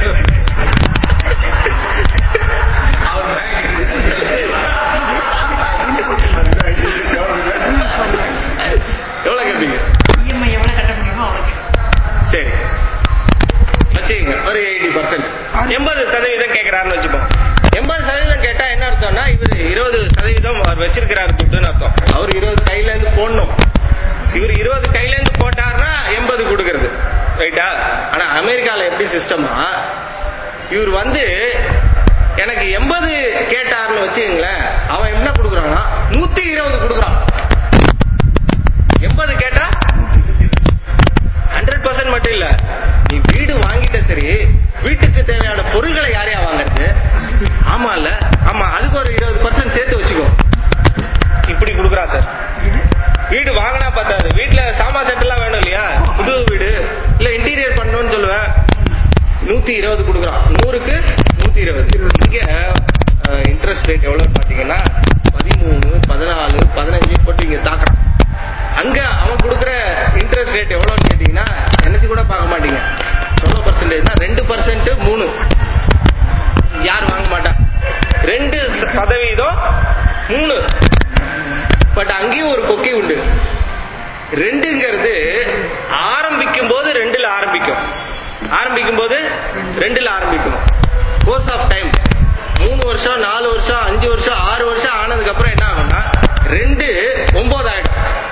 எவ்வளவு கேட்பீங்க இஎம்ஐ எவ்வளவு கட்ட முடியுமோ அவ்வளவு சரி வச்சுக்கங்க ஒரு எயிட்டி பர்சன்ட் எண்பது சதவீதம் கேட்கிறாருன்னு வச்சுப்போம் எண்பது சதவீதம் கேட்டா என்ன அர்த்தம்னா இவர் இருபது சதவீதம் அவர் வச்சிருக்கிறாரு துட்டுன்னு அர்த்தம் அவர் இருபது கையில இருந்து போடணும் இவர் இருபது கையில இருந்து போட்டாருன்னா எண்பது கொடுக்கறது ரைட்டா ஆனா அமெரிக்கால எப்படி சிஸ்டமா இவர் வந்து எனக்கு எண்பது கேட்டாருன்னு வச்சுக்கங்களேன் அவன் என்ன கொடுக்குறான்னா நூத்தி இருபது கொடுக்குறான் எண்பது கேட்டா ஹண்ட்ரட் பர்சன்ட் மட்டும் இல்ல நீ வீடு வாங்கிட்ட சரி வீட்டுக்கு தேவையான பொருள்களை யாரையா வாங்குறது ஆமா இல்ல ஆமா அதுக்கு ஒரு இருபது பர்சன்ட் சேர்த்து வச்சுக்கோ இப்படி கொடுக்குறா சார் வீடு வாங்கினா பத்தாது வீட்டுல சாமா செட் எல்லாம் வேணும் இல்லையா புது வீடு இல்ல இன்டீரியர் பண்ணணும்னு சொல்லுவேன் நூத்தி இருபது கொடுக்குறான் நூறுக்கு நூத்தி இருபது இங்க இன்ட்ரெஸ்ட் ரேட் எவ்வளவு பாத்தீங்கன்னா பதிமூணு பதினாலு பதினஞ்சு போட்டு இங்க தாக்குறான் அங்க அவன் கொடுக்குற இன்ட்ரெஸ்ட் ரேட் எவ்வளவுன்னு கேட்டீங்கன்னா நினைச்சு கூட பார்க்க மாட்டீங்க எவ்வளவு பர்சன்டேஜ்னா ரெண்டு பர்சன்ட் மூணு யார் வாங்க மாட்டா ரெண்டு சதவீதம் மூணு பட் அங்கேயும் ஒரு கொக்கை உண்டு ரெண்டுங்கிறது ஆரம்பிக்கும் போது ரெண்டுல ஆரம்பிக்கும் ஆரம்பிக்கும் போது ரெண்டுல ஆரம்பிக்கும் கோர்ஸ் ஆஃப் டைம் மூணு வருஷம் நாலு வருஷம் அஞ்சு வருஷம் ஆறு வருஷம் ஆனதுக்கு அப்புறம் என்ன ஆகும்னா ரெண்டு ஒன்பது ஆயிடும்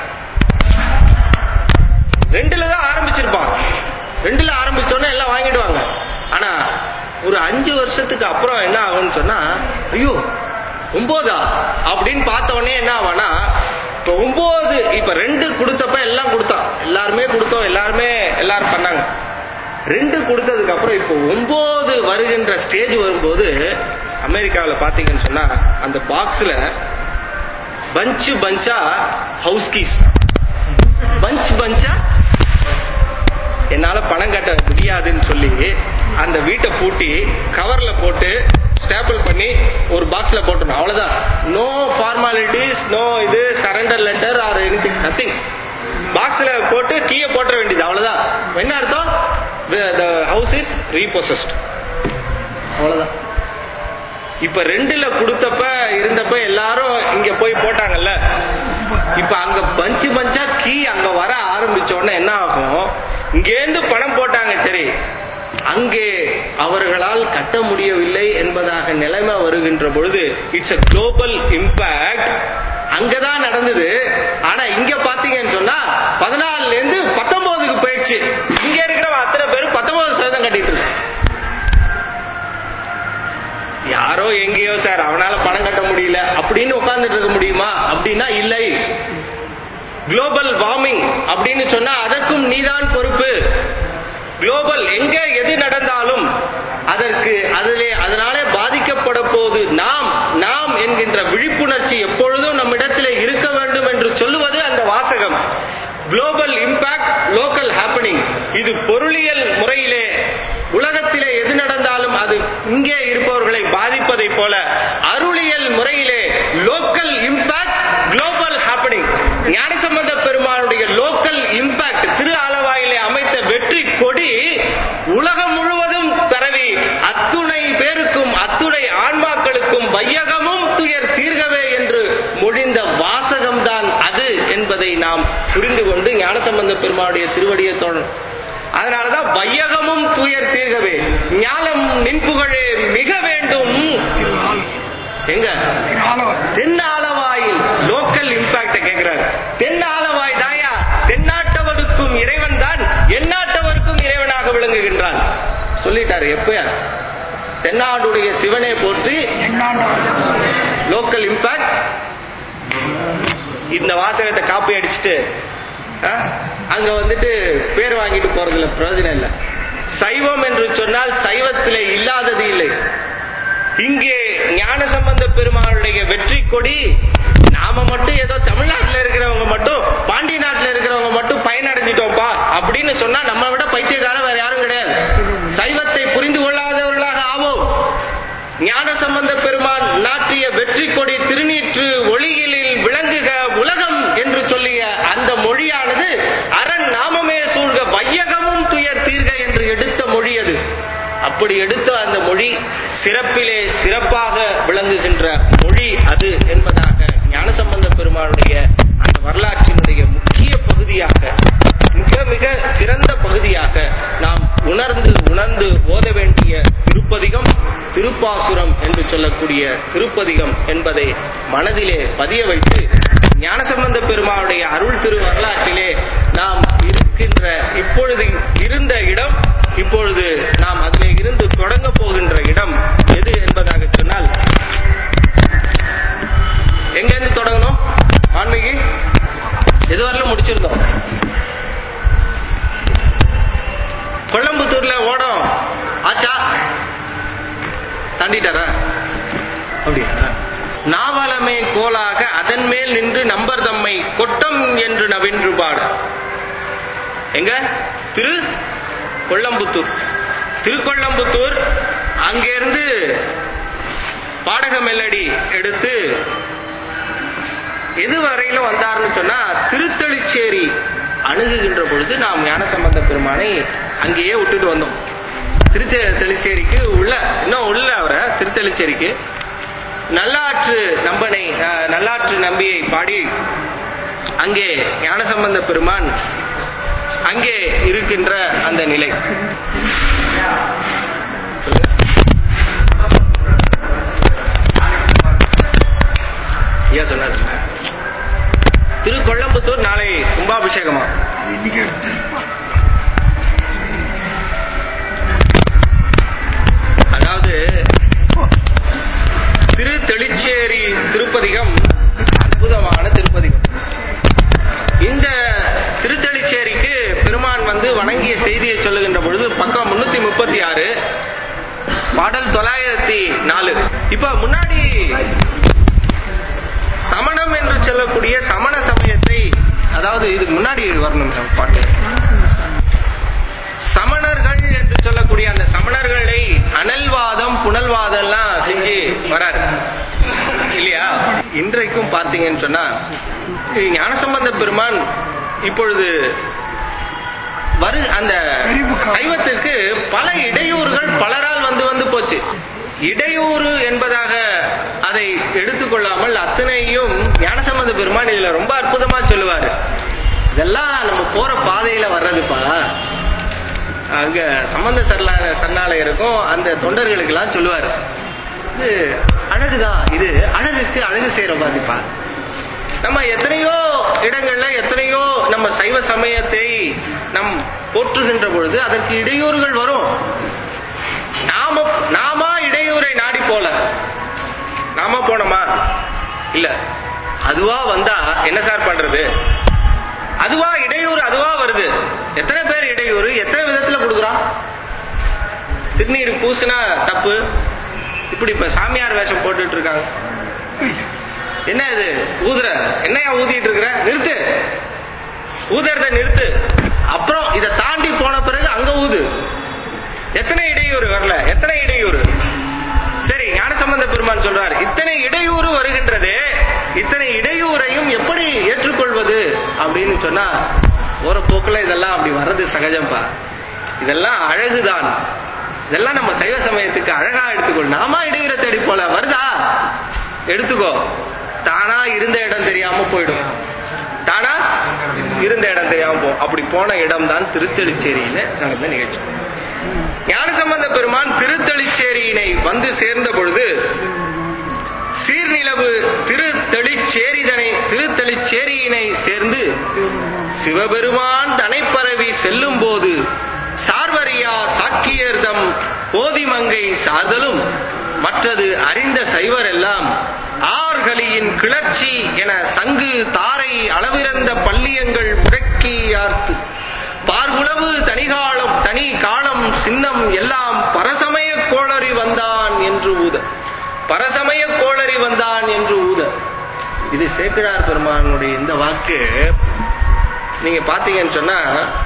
ரெண்டுல தான் ஆரம்பிச்சிருப்பான் ரெண்டுல ஆரம்பிச்சோன்னே எல்லாம் வாங்கிடுவாங்க ஆனா ஒரு அஞ்சு வருஷத்துக்கு அப்புறம் என்ன ஆகும்னு சொன்னா ஐயோ ஒன்பதா அப்படின்னு பார்த்த உடனே என்ன ஆவானா இப்ப ஒன்பது இப்ப ரெண்டு கொடுத்தப்ப எல்லாம் கொடுத்தான் எல்லாருமே கொடுத்தோம் எல்லாருமே எல்லாரும் பண்ணாங்க ரெண்டு கொடுத்ததுக்கு அப்புறம் இப்போ ஒன்பது வருகின்ற ஸ்டேஜ் வரும்போது அமெரிக்காவில் பாத்தீங்கன்னு சொன்னா அந்த பாக்ஸ்ல பஞ்சு பஞ்சா ஹவுஸ் கீஸ் பஞ்ச் பஞ்சா என்னால பணம் கட்ட முடியாதுன்னு சொல்லி அந்த வீட்டை பூட்டி கவர்ல போட்டு ஸ்டேபிள் பண்ணி ஒரு பாக்ஸ்ல போட்டணும் அவ்வளவுதான் நோ ஃபார்மாலிட்டிஸ் நோ இது surrender letter or anything nothing பாக்ஸ்ல போட்டு கீயை போட்ட வேண்டியது அவ்வளவுதான் என்ன அர்த்தம் த ஹவுஸ் இஸ் ரீபோசஸ்ட் அவ்வளவுதான் இப்ப ரெண்டுல கொடுத்தப்ப இருந்தப்ப எல்லாரும் இங்க போய் போட்டாங்கல்ல இப்ப அங்க பஞ்சு பஞ்சா கீ அங்க வர ஆரம்பிச்ச உடனே என்ன ஆகும் இங்கேருந்து பணம் போட்டாங்க சரி அங்கே அவர்களால் கட்ட முடியவில்லை என்பதாக நிலைமை வருகின்ற பொழுது இட்ஸ் a குளோபல் இம்பாக்ட் அங்கதான் நடந்தது ஆனா இங்க பாத்தீங்கன்னு சொன்னா பதினாலுல இருந்து பத்தொன்பதுக்கு போயிடுச்சு இங்க இருக்கிறவன் அத்தனை பேரும் பத்தொன்பது சதவீதம் கட்டிட்டு இருக்கு யாரோ எங்கேயோ சார் அவனால பணம் கட்ட முடியல அப்படின்னு உட்கார்ந்துட்டு இருக்க முடியுமா அப்படின்னா இல்லை குளோபல் வார்மிங் அப்படின்னு சொன்னா அதற்கும் நீதான் பொறுப்பு குளோபல் எங்க எது நடந்தாலும் அதற்கு அதிலே அதனாலே பாதிக்கப்பட போது நாம் நாம் என்கின்ற விழிப்புணர்ச்சி எப்பொழுதும் நம்மிடத்திலே இருக்க வேண்டும் என்று சொல்லுவது அந்த வாசகம் குளோபல் இம்பாக்ட் லோக்கல் ஹேப்பனிங் இது பொருளியல் முறையிலே உலகத்திலே எது நடந்தாலும் அது இங்கே இருப்பவர்களை பாதிப்பதைப் போல அருளியல் முறையிலே local impact global happening Gnanasambandha பெருமானுடைய லோக்கல் இம்பாக்ட் திரு ஆலவாயிலே அமைத்த வெற்றி கொடி உலகம் முழுவதும் பரவி அத்துணை பேருக்கும் அத்துணை ஆன்மாக்களுக்கும் வையகமும் துயர் தீர்கவே என்று மொழிந்த வாசகம்தான் அது என்பதை நாம் புரிந்து கொண்டு ஞானசம்பந்த பெருமானுடைய திருவடியை தோணும் அதனாலதான் வையகமும் துயர் தீர்கவே ஞானம் நின்புகழே மிக வேண்டும் எங்க தென் ஆலவாயில் லோக்கல் இம்பாக்ட கேக்குறாரு தென் ஆலவாய் தாயா தென்னாட்டவருக்கும் இறைவன் தான் எந்நாட்டவருக்கும் இறைவனாக விளங்குகின்றான் சொல்லிட்டாரு எப்ப தென்னாடுடைய சிவனை போற்றி லோக்கல் இம்பாக்ட் இந்த வாசகத்தை காப்பி அடிச்சுட்டு ஆ, அங்க வந்துட்டு பேர் வாங்கிட்டு போறதுல பிரயோஜனம் இல்லை சைவம் என்று சொன்னால் சைவத்திலே இல்லாதது இல்லை இங்கே ஞான சம்பந்த பெருமாளுடைய வெற்றி கொடி நாம மட்டும் ஏதோ தமிழ்நாட்டுல இருக்கிறவங்க மட்டும் பாண்டி நாட்டுல இருக்கிறவங்க மட்டும் பயனடைஞ்சிட்டோம்ப்பா அப்படின்னு சொன்னா நம்ம விட பைத்தியக்காரன் வேற யாரும் கிடையாது சைவத்தை புரிந்து கொள்ளாதவர்களாக ஆவோம் ஞான சம்பந்த பெருமான் நாட்டிய வெற்றி கொடி திருநீற்று ஒளியிலில் விளங்குக உலகம் என்று சொல்லிய அந்த மொழியானது அரண் நாமமே சூழ்க வையகமும் துயர் தீர்க என்று எடுத்த மொழி அது அப்படி எடுத்த அந்த மொழி சிறப்பிலே சிறப்பாக விளங்குகின்ற மொழி அது என்பதாக ஞானசம்பந்த பெருமானுடைய அந்த வரலாற்றினுடைய முக்கிய பகுதியாக மிக மிக சிறந்த பகுதியாக நாம் உணர்ந்து உணர்ந்து ஓத வேண்டிய திருப்பதிகம் திருப்பாசுரம் என்று சொல்லக்கூடிய திருப்பதிகம் என்பதை மனதிலே பதிய வைத்து ஞானசம்பந்த பெருமானுடைய அருள் திரு வரலாற்றிலே நாம் இருக்கின்ற இப்பொழுது இருந்த இடம் இப்பொழுது நாம் அதிலே இருந்து தொடங்க போகின்ற இடம் எது என்பதாக சொன்னால் எங்க இருந்து தொடங்கணும் ஆன்மீகி எதுவரையிலும் முடிச்சிருந்தோம் கொல்லம்புத்தூர்ல ஓடம் ஆச்சா தாண்டிட்டாரா அப்படியா நாவலமே கோலாக அதன் மேல் நின்று நம்பர் தம்மை கொட்டம் என்று நவின்று பாட எங்க திரு கொல்லம்புத்தூர் திருக்கொள்ளம்புத்தூர் அங்கிருந்து பாடக மெல்லடி எடுத்து எது வரையிலும் வந்தார்னு சொன்னா திருத்தளிச்சேரி அணுகுகின்ற பொழுது நாம் ஞானசம்பந்த பெருமானை அங்கேயே விட்டுட்டு வந்தோம் திருச்சே தெளிச்சேரிக்கு உள்ள இன்னும் உள்ள அவரை திருத்தளிச்சேரிக்கு நல்லாற்று நம்பனை அஹ், நல்லாற்று நம்பியை பாடி அங்கே ஞானசம்பந்த பெருமான் அங்கே இருக்கின்ற அந்த நிலை ஐயா சொன்னார் திருக்கொள்ளம்புத்தூர் நாளை கும்பாபிஷேகமா அதாவது திரு தெளிச்சேரி திருப்பதிகம் அற்புதமான திருப்பதிகம் இந்த திருத்தளிச்சேரிக்கு பெருமான் வந்து வணங்கிய செய்தியை சொல்லுகின்ற பொழுது பக்கம் முன்னூத்தி முப்பத்தி ஆறு பாடல் தொள்ளாயிரத்தி நாலு இப்ப முன்னாடி சமணம் என்று சொல்லக்கூடிய சமண சமயத்தை அதாவது இதுக்கு முன்னாடி வரணும் இந்த பாட்டு சமணர்கள் என்று சொல்லக்கூடிய அந்த சமணர்களை அனல்வாதம் புனல்வாதம் எல்லாம் செஞ்சு வராரு இல்லையா இன்றைக்கும் பார்த்தீங்கன்னு சொன்னா ஞானசம்பந்த பெருமான் இப்பொழுது வரு அந்த சைவத்திற்கு பல இடையூறுகள் பலரால் வந்து வந்து போச்சு இடையூறு என்பதாக அதை எடுத்துக்கொள்ளாமல் அத்தனையும் ஞானசம்பந்த பெருமான் இதுல ரொம்ப அற்புதமா சொல்லுவாரு இதெல்லாம் நம்ம போற பாதையில வர்றதுப்பா அங்க சம்பந்த சரணா சரணாலயருக்கும் அந்த தொண்டர்களுக்கு எல்லாம் சொல்லுவாரு இது அழகுதான் இது அழகுக்கு அழகு செய்யற பாதிப்பா நம்ம எத்தனையோ இடங்கள்ல எத்தனையோ நம்ம சைவ சமயத்தை நம் போற்றுகின்ற பொழுது அதற்கு இடையூறுகள் வரும் நாம நாமா இடையூறை நாடி போல நாம போனோமா இல்ல அதுவா வந்தா என்ன சார் பண்றது அதுவா இடையூறு அதுவா வருது எத்தனை பேர் இடையூறு எத்தனை விதத்துல கொடுக்குறான் திருநீர் பூசினா தப்பு இப்படி இப்ப சாமியார் வேஷம் போட்டுட்டு இருக்காங்க என்ன இது ஊதுற என்னையா ஊதிட்டு இருக்கிற நிறுத்து ஊதுறத நிறுத்து அப்புறம் இதை தாண்டி போன பிறகு அங்க ஊது எத்தனை இடையூறு வரல எத்தனை இடையூறு சரி ஞானசம்பந்த பெருமான் சொல்றார் இத்தனை இடையூறு வருகின்றதே இத்தனை இடையூறையும் எப்படி ஏற்றுக்கொள்வது அப்படின்னு சொன்னா போற போக்குல இதெல்லாம் அப்படி வர்றது சகஜம்பா இதெல்லாம் அழகுதான் இதெல்லாம் நம்ம சைவ சமயத்துக்கு அழகா எடுத்துக்கொள் நாமா இடையூறை தேடி போல வருதா எடுத்துக்கோ தானா இருந்த இடம் தெரியாம போயிடும் தானா இருந்த இடம் தெரியாம போ அப்படி போன இடம் தான் திருத்தெளிச்சேரியில நடந்த நிகழ்ச்சி ஞானசம்பந்த பெருமான் திருத்தளிச்சேரியினை வந்து சேர்ந்த பொழுது சீர்நிலவு திருத்தளிச்சேரிதனை திருத்தளிச்சேரியினை சேர்ந்து சிவபெருமான் தனைப்பரவி செல்லும் போது சார்வரியா சாக்கியர்தம் போதிமங்கை சாதலும் மற்றது அறிந்த சைவர் எல்லாம் ஆர்கலியின் கிளர்ச்சி என சங்கு தாரை அளவிறந்த பள்ளியங்கள் முடக்கியார்த்து பார்குளவு தனிகாலம் தனி காலம் சின்னம் எல்லாம் பரசமய கோளறி வந்தான் என்று ஊத பரசமய கோளறி வந்தான் என்று ஊத இது சேக்கிழார் பெருமானுடைய இந்த வாக்கு நீங்க பாத்தீங்கன்னு சொன்னா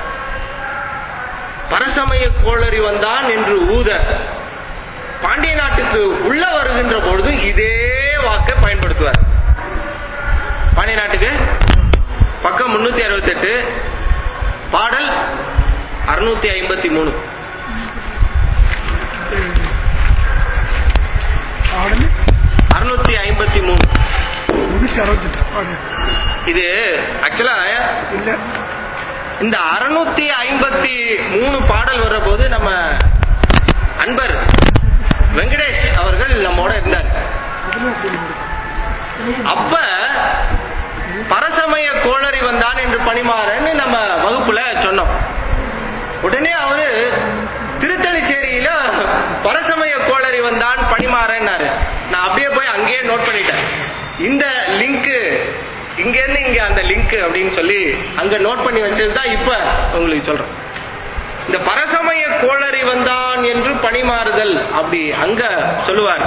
பரசமய கோளறி வந்தான் என்று ஊத பாண்டிய நாட்டுக்கு உள்ள வருகின்ற பொழுது இதே வாக்கை பயன்படுத்துவார் பாண்டிய நாட்டுக்கு பக்கம் முன்னூத்தி அறுபத்தி எட்டு பாடல் அறுநூத்தி ஐம்பத்தி மூணு பாடல் அறுநூத்தி ஐம்பத்தி மூணு முன்னூத்தி அறுபத்தெட்டு பாடல் இது ஆக்சுவலா இல்ல இந்த அறுநூத்தி ஐம்பத்தி மூணு பாடல் வர்ற போது நம்ம அன்பர் வெங்கடேஷ் அவர்கள் நம்மோட இருந்தார் அதுல அப்படி இருக்கு. அப்ப பரசமய கோளறி வந்தான் என்று பணிமாறன்னு நம்ம வகுப்புல சொன்னோம் உடனே அவரு திருத்தணிச்சேரியில பரசமய கோளறி வந்தான் பணிமாறன்னாரு நான் அப்படியே போய் அங்கேயே நோட் பண்ணிட்டேன் இந்த லிங்க் இங்க இருந்து இங்க அந்த லிங்க் அப்படின்னு சொல்லி அங்க நோட் பண்ணி வச்சதுதான் இப்ப உங்களுக்கு சொல்றேன் இந்த பரசமய கோளறி வந்தான் என்று பணிமாறுதல் அப்படி அங்க சொல்லுவார்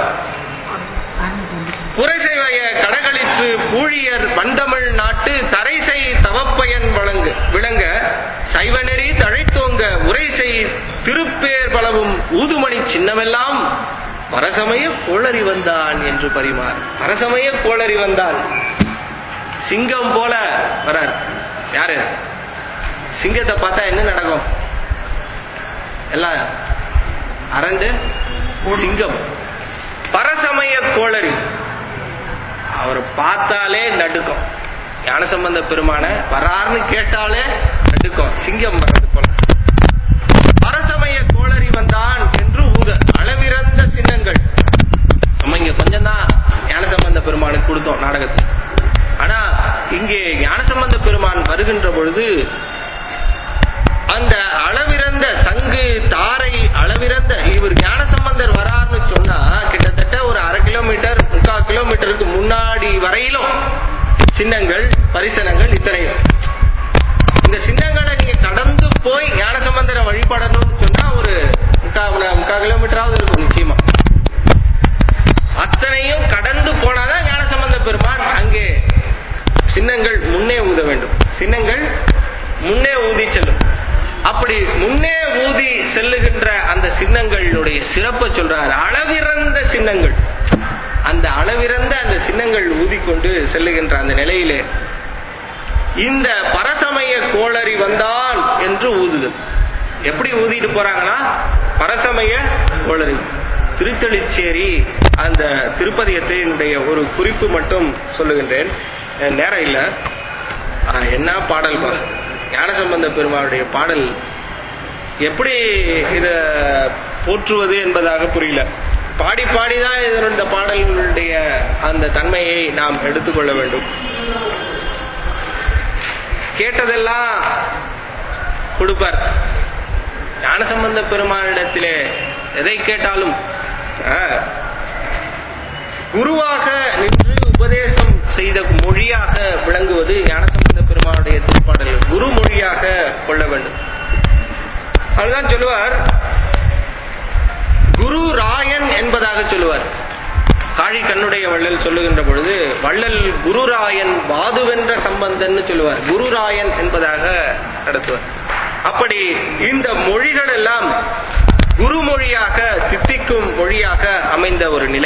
புரசைவய கடகளித்து பூழியர் வந்தமிழ் நாட்டு தரைசை தவப்பயன் வழங்கு விளங்க சைவநெறி தழைத்தோங்க உரைசை திருப்பேர் பலவும் ஊதுமணி சின்னமெல்லாம் பரசமய கோளறி வந்தான் என்று பரிமாறு பரசமய கோளறி வந்தான் சிங்கம் போல வரார் யாரு சிங்கத்தை பார்த்தா என்ன நடக்கும் எல்லாம் அரண்டு சிங்கம் பரசமய கோளரி அவர் பார்த்தாலே நடுக்கும் ஞானசம்பந்த பெருமான வரார்னு கேட்டாலே நடுக்கும் சிங்கம் வர்றது போல பரசமய கோளரி வந்தான் என்று ஊத அளவிறந்த சின்னங்கள் நம்ம இங்க கொஞ்சம் தான் ஞானசம்பந்த பெருமானுக்கு கொடுத்தோம் நாடகத்தை ஆனா இங்கே ஞானசம்பந்த பெருமான் வருகின்ற பொழுது அந்த அளவிறந்த சங்கு தாரை அளவிறந்த இவர் ஞானசம்பந்தர் வரார்னு சொன்னா கிட்டத்தட்ட ஒரு அரை கிலோமீட்டர் முக்கால் கிலோமீட்டருக்கு முன்னாடி வரையிலும் சின்னங்கள் பரிசனங்கள் இத்தனையும் இந்த சின்னங்களை நீங்க கடந்து போய் ஞானசம்பந்தரை வழிபடணும்னு சொன்னா ஒரு முக்கால் முக்கால் கிலோமீட்டராவது இருக்கும் நிச்சயமா அத்தனையும் கடந்து போனாதான் ஞானசம்பந்த பெருமான் அங்கே சின்னங்கள் முன்னே ஊத வேண்டும் சின்னங்கள் முன்னே ஊதி செல்லும் அப்படி முன்னே ஊதி செல்லுகின்ற அந்த சின்னங்களுடைய சிறப்பை சொல்றார் அளவிறந்த சின்னங்கள் அந்த அளவிறந்த அந்த சின்னங்கள் ஊதிக்கொண்டு செல்லுகின்ற அந்த நிலையிலே இந்த பரசமய கோளறி வந்தான் என்று ஊதுதல் எப்படி ஊதிட்டு போறாங்களா பரசமய கோளறி திருத்தளிச்சேரி அந்த திருப்பதியத்தினுடைய ஒரு குறிப்பு மட்டும் சொல்லுகின்றேன் அஹ் நேரம் இல்ல ஆஹ் என்ன பாடல் பா ஞானசம்பந்த பெருமாளுடைய பாடல் எப்படி இத போற்றுவது என்பதாக புரியல பாடி பாடிதான் இதனுடைய இந்த பாடல்களுடைய அந்த தன்மையை நாம் எடுத்துக்கொள்ள வேண்டும் கேட்டதெல்லாம் கொடுப்பார் ஞானசம்பந்த பெருமானிடத்திலே எதை கேட்டாலும் ஆ, குருவாக நின்று உபதேசம் செய்த மொழியாக விளங்குவது ஞானசம்பந்த பெருமானுடைய திருப்பாடல்கள் குரு மொழியாக கொள்ள வேண்டும் அதுதான் சொல்லுவார் குரு ராயன் என்பதாக சொல்லுவார் காழி கண்ணுடைய வள்ளல் சொல்லுகின்ற பொழுது வள்ளல் குருராயன் வாதுவென்ற சம்பந்தன்னு சொல்லுவார் குருராயன் என்பதாக நடத்துவார் அப்படி இந்த மொழிகள் எல்லாம் குருமொழியாக தித்திக்கும் மொழியாக அமைந்த ஒரு நிலை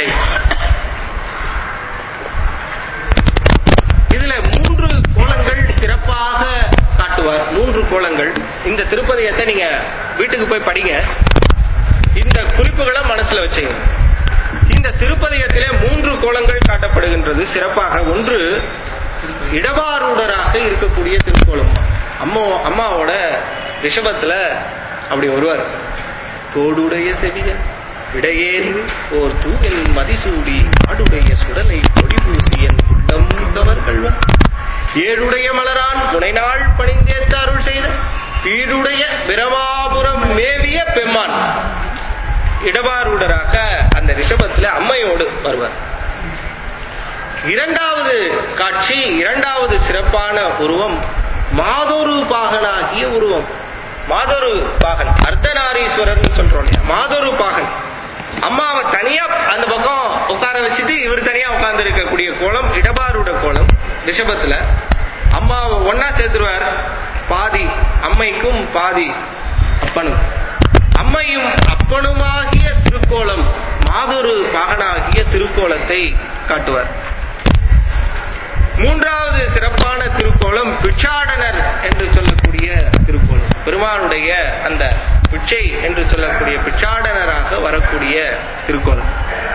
இதுல மூன்று கோலங்கள் சிறப்பாக காட்டுவார் மூன்று கோலங்கள் இந்த திருப்பதியத்தை நீங்க வீட்டுக்கு போய் படிங்க இந்த குறிப்புகளை மனசுல வச்சுங்க இந்த திருப்பதியத்திலே மூன்று கோலங்கள் காட்டப்படுகின்றது சிறப்பாக ஒன்று இடபாரூடராக இருக்கக்கூடிய திருக்கோலம் அம்மா அம்மாவோட ரிஷபத்துல அப்படி வருவார் தோடுடைய செவியன் விடையேறி ஓர் தூவின் மதிசூடி ஆடுடைய சுடலை கொடி பூசி என் உள்ளம் கவர் ஏழுடைய மலரான் முனைநாள் பணிந்தேத்த அருள் செய்த வீடுடைய பிரமாபுரம் மேவிய பெம்மான் இடபாரூடராக அந்த ரிஷபத்துல அம்மையோடு வருவார் இரண்டாவது காட்சி இரண்டாவது சிறப்பான உருவம் மாதொரு பாகனாகிய உருவம் மாதொரு பாகன் அர்த்தநாரீஸ்வரர் சொல்றோம் இல்லையா மாதொரு பாகன் அம்மாவை தனியா அந்த பக்கம் உட்கார வச்சுட்டு இவர் தனியா உட்கார்ந்து இருக்கக்கூடிய கோலம் இடபாருட கோலம் ரிஷபத்துல அம்மாவை ஒன்னா சேர்த்துருவார் பாதி அம்மைக்கும் பாதி அப்பனுக்கும் அம்மையும் அப்பனுமாகிய திருக்கோலம் மாதொரு பாகனாகிய திருக்கோலத்தை காட்டுவார் மூன்றாவது சிறப்பான திருக்கோலம் பிச்சாடனர் என்று சொல்லக்கூடிய திருக்கோலம் பெருமானுடைய அந்த பிச்சை என்று சொல்லக்கூடிய பிச்சாடனராக வரக்கூடிய திருக்கோலம்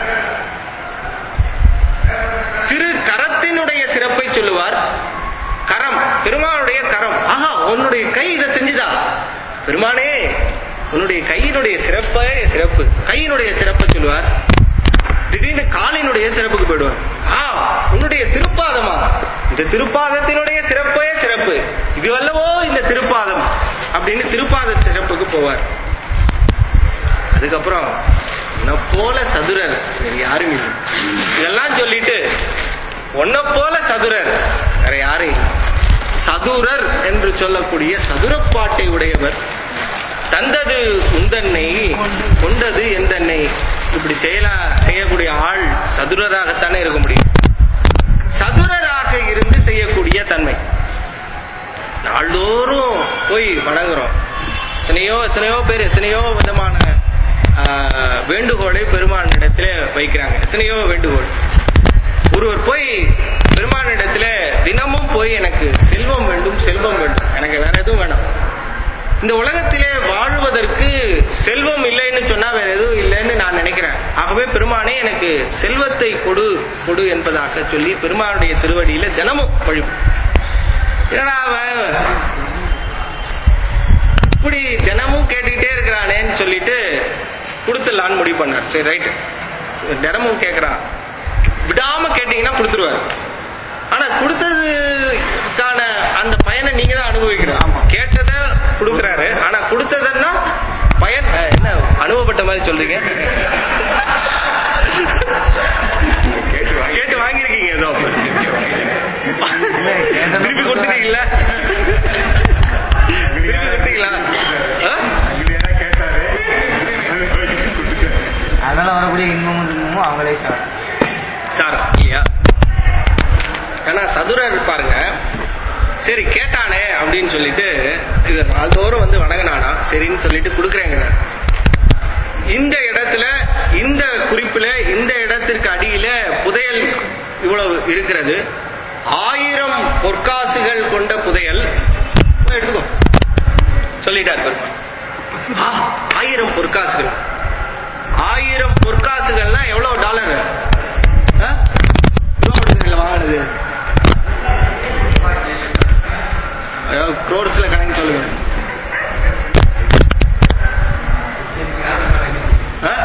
திரு கரத்தினுடைய சிறப்பை சொல்லுவார் கரம் பெருமானுடைய கரம் ஆஹா உன்னுடைய கை இதை செஞ்சுதா பெருமானே உன்னுடைய கையினுடைய சிறப்பே சிறப்பு கையினுடைய சிறப்பை சொல்லுவார் திடீர்னு காலினுடைய சிறப்புக்கு போயிடுவார் ஆ உன்னுடைய திருப்பாதமா இந்த திருப்பாதத்தினுடைய சிறப்பே சிறப்பு இது அல்லவோ இந்த திருப்பாதம் அப்படின்னு திருப்பாத சிறப்புக்கு போவார் அதுக்கப்புறம் உன்னை போல சதுரர் வேற யாரும் இல்லை இதெல்லாம் சொல்லிட்டு உன்னை போல சதுரர் வேற யாரும் இல்லை சதுரர் என்று சொல்லக்கூடிய சதுரப்பாட்டை உடையவர் தந்தது உந்தன்னை கொண்டது எந்தன்னை இப்படி செய்யலாம் செய்யக்கூடிய ஆள் சதுரராகத்தானே இருக்க முடியும் சதுரராக இருந்து செய்யக்கூடிய தன்மை நாள்தோறும் போய் வணங்குறோம் எத்தனையோ எத்தனையோ பேர் எத்தனையோ விதமான ஆஹ், வேண்டுகோளை பெருமானிடத்துல வைக்கிறாங்க எத்தனையோ வேண்டுகோள் ஒருவர் போய் பெருமானிடத்துல தினமும் போய் எனக்கு செல்வம் வேண்டும் செல்வம் வேண்டும் எனக்கு வேற எதுவும் வேணாம் இந்த உலகத்திலே வாழ்வதற்கு செல்வம் இல்லைன்னு சொன்னா வேற எதுவும் இல்லைன்னு நான் நினைக்கிறேன் ஆகவே பெருமானே எனக்கு செல்வத்தை கொடு கொடு என்பதாக சொல்லி பெருமானுடைய திருவடியில தினமும் பழிப்பு என்னடா அவன் இப்படி தினமும் கேட்டுக்கிட்டே இருக்கிறானேன்னு சொல்லிட்டு கொடுத்துடலான்னு முடிவு பண்ணார் சரி ரைட் தினமும் கேட்கறான் விடாம கேட்டீங்கன்னா கொடுத்துருவாரு ஆனா கொடுத்ததுக்கான அந்த பயனை நீங்க தான் அனுபவிக்கணும் கேட்டதை கொடுக்கறாரு ஆனா கொடுத்ததுன்னா பயன் அஹ், என்ன அனுபவப்பட்ட மாதிரி சொல்றீங்க கேட்டு வாங்கியிருக்கீங்க ஏதோ திருப்பி கொடுத்துட்டீங்களா திருப்பி கொடுத்தீங்களா ஆ? அதனால வரக்கூடிய இன்பமும் துன்பமும் அவங்களே சார் சார் இல்லையா ஆனா சதுரர் பாருங்க சரி கேட்டானே அப்படின்னு சொல்லிட்டு இது நாள்தோறும் வந்து வணங்கினானா சரின்னு சொல்லிட்டு கொடுக்குறேங்க இந்த இடத்துல இந்த குறிப்புல இந்த இடத்திற்கு அடியில புதையல் இவ்வளவு இருக்கிறது ஆயிரம் பொற்காசுகள் கொண்ட புதையல் எடுத்துக்கோ சொல்லிட்டார் பெருமாள் ஆ, ஆயிரம் பொற்காசுகள் ஆயிரம் பொற்காசுகள்னா எவ்வளவு டாலர் வாங்கினது குரோர்ஸ்ல கணக்கு சொல்லுங்க ஆ?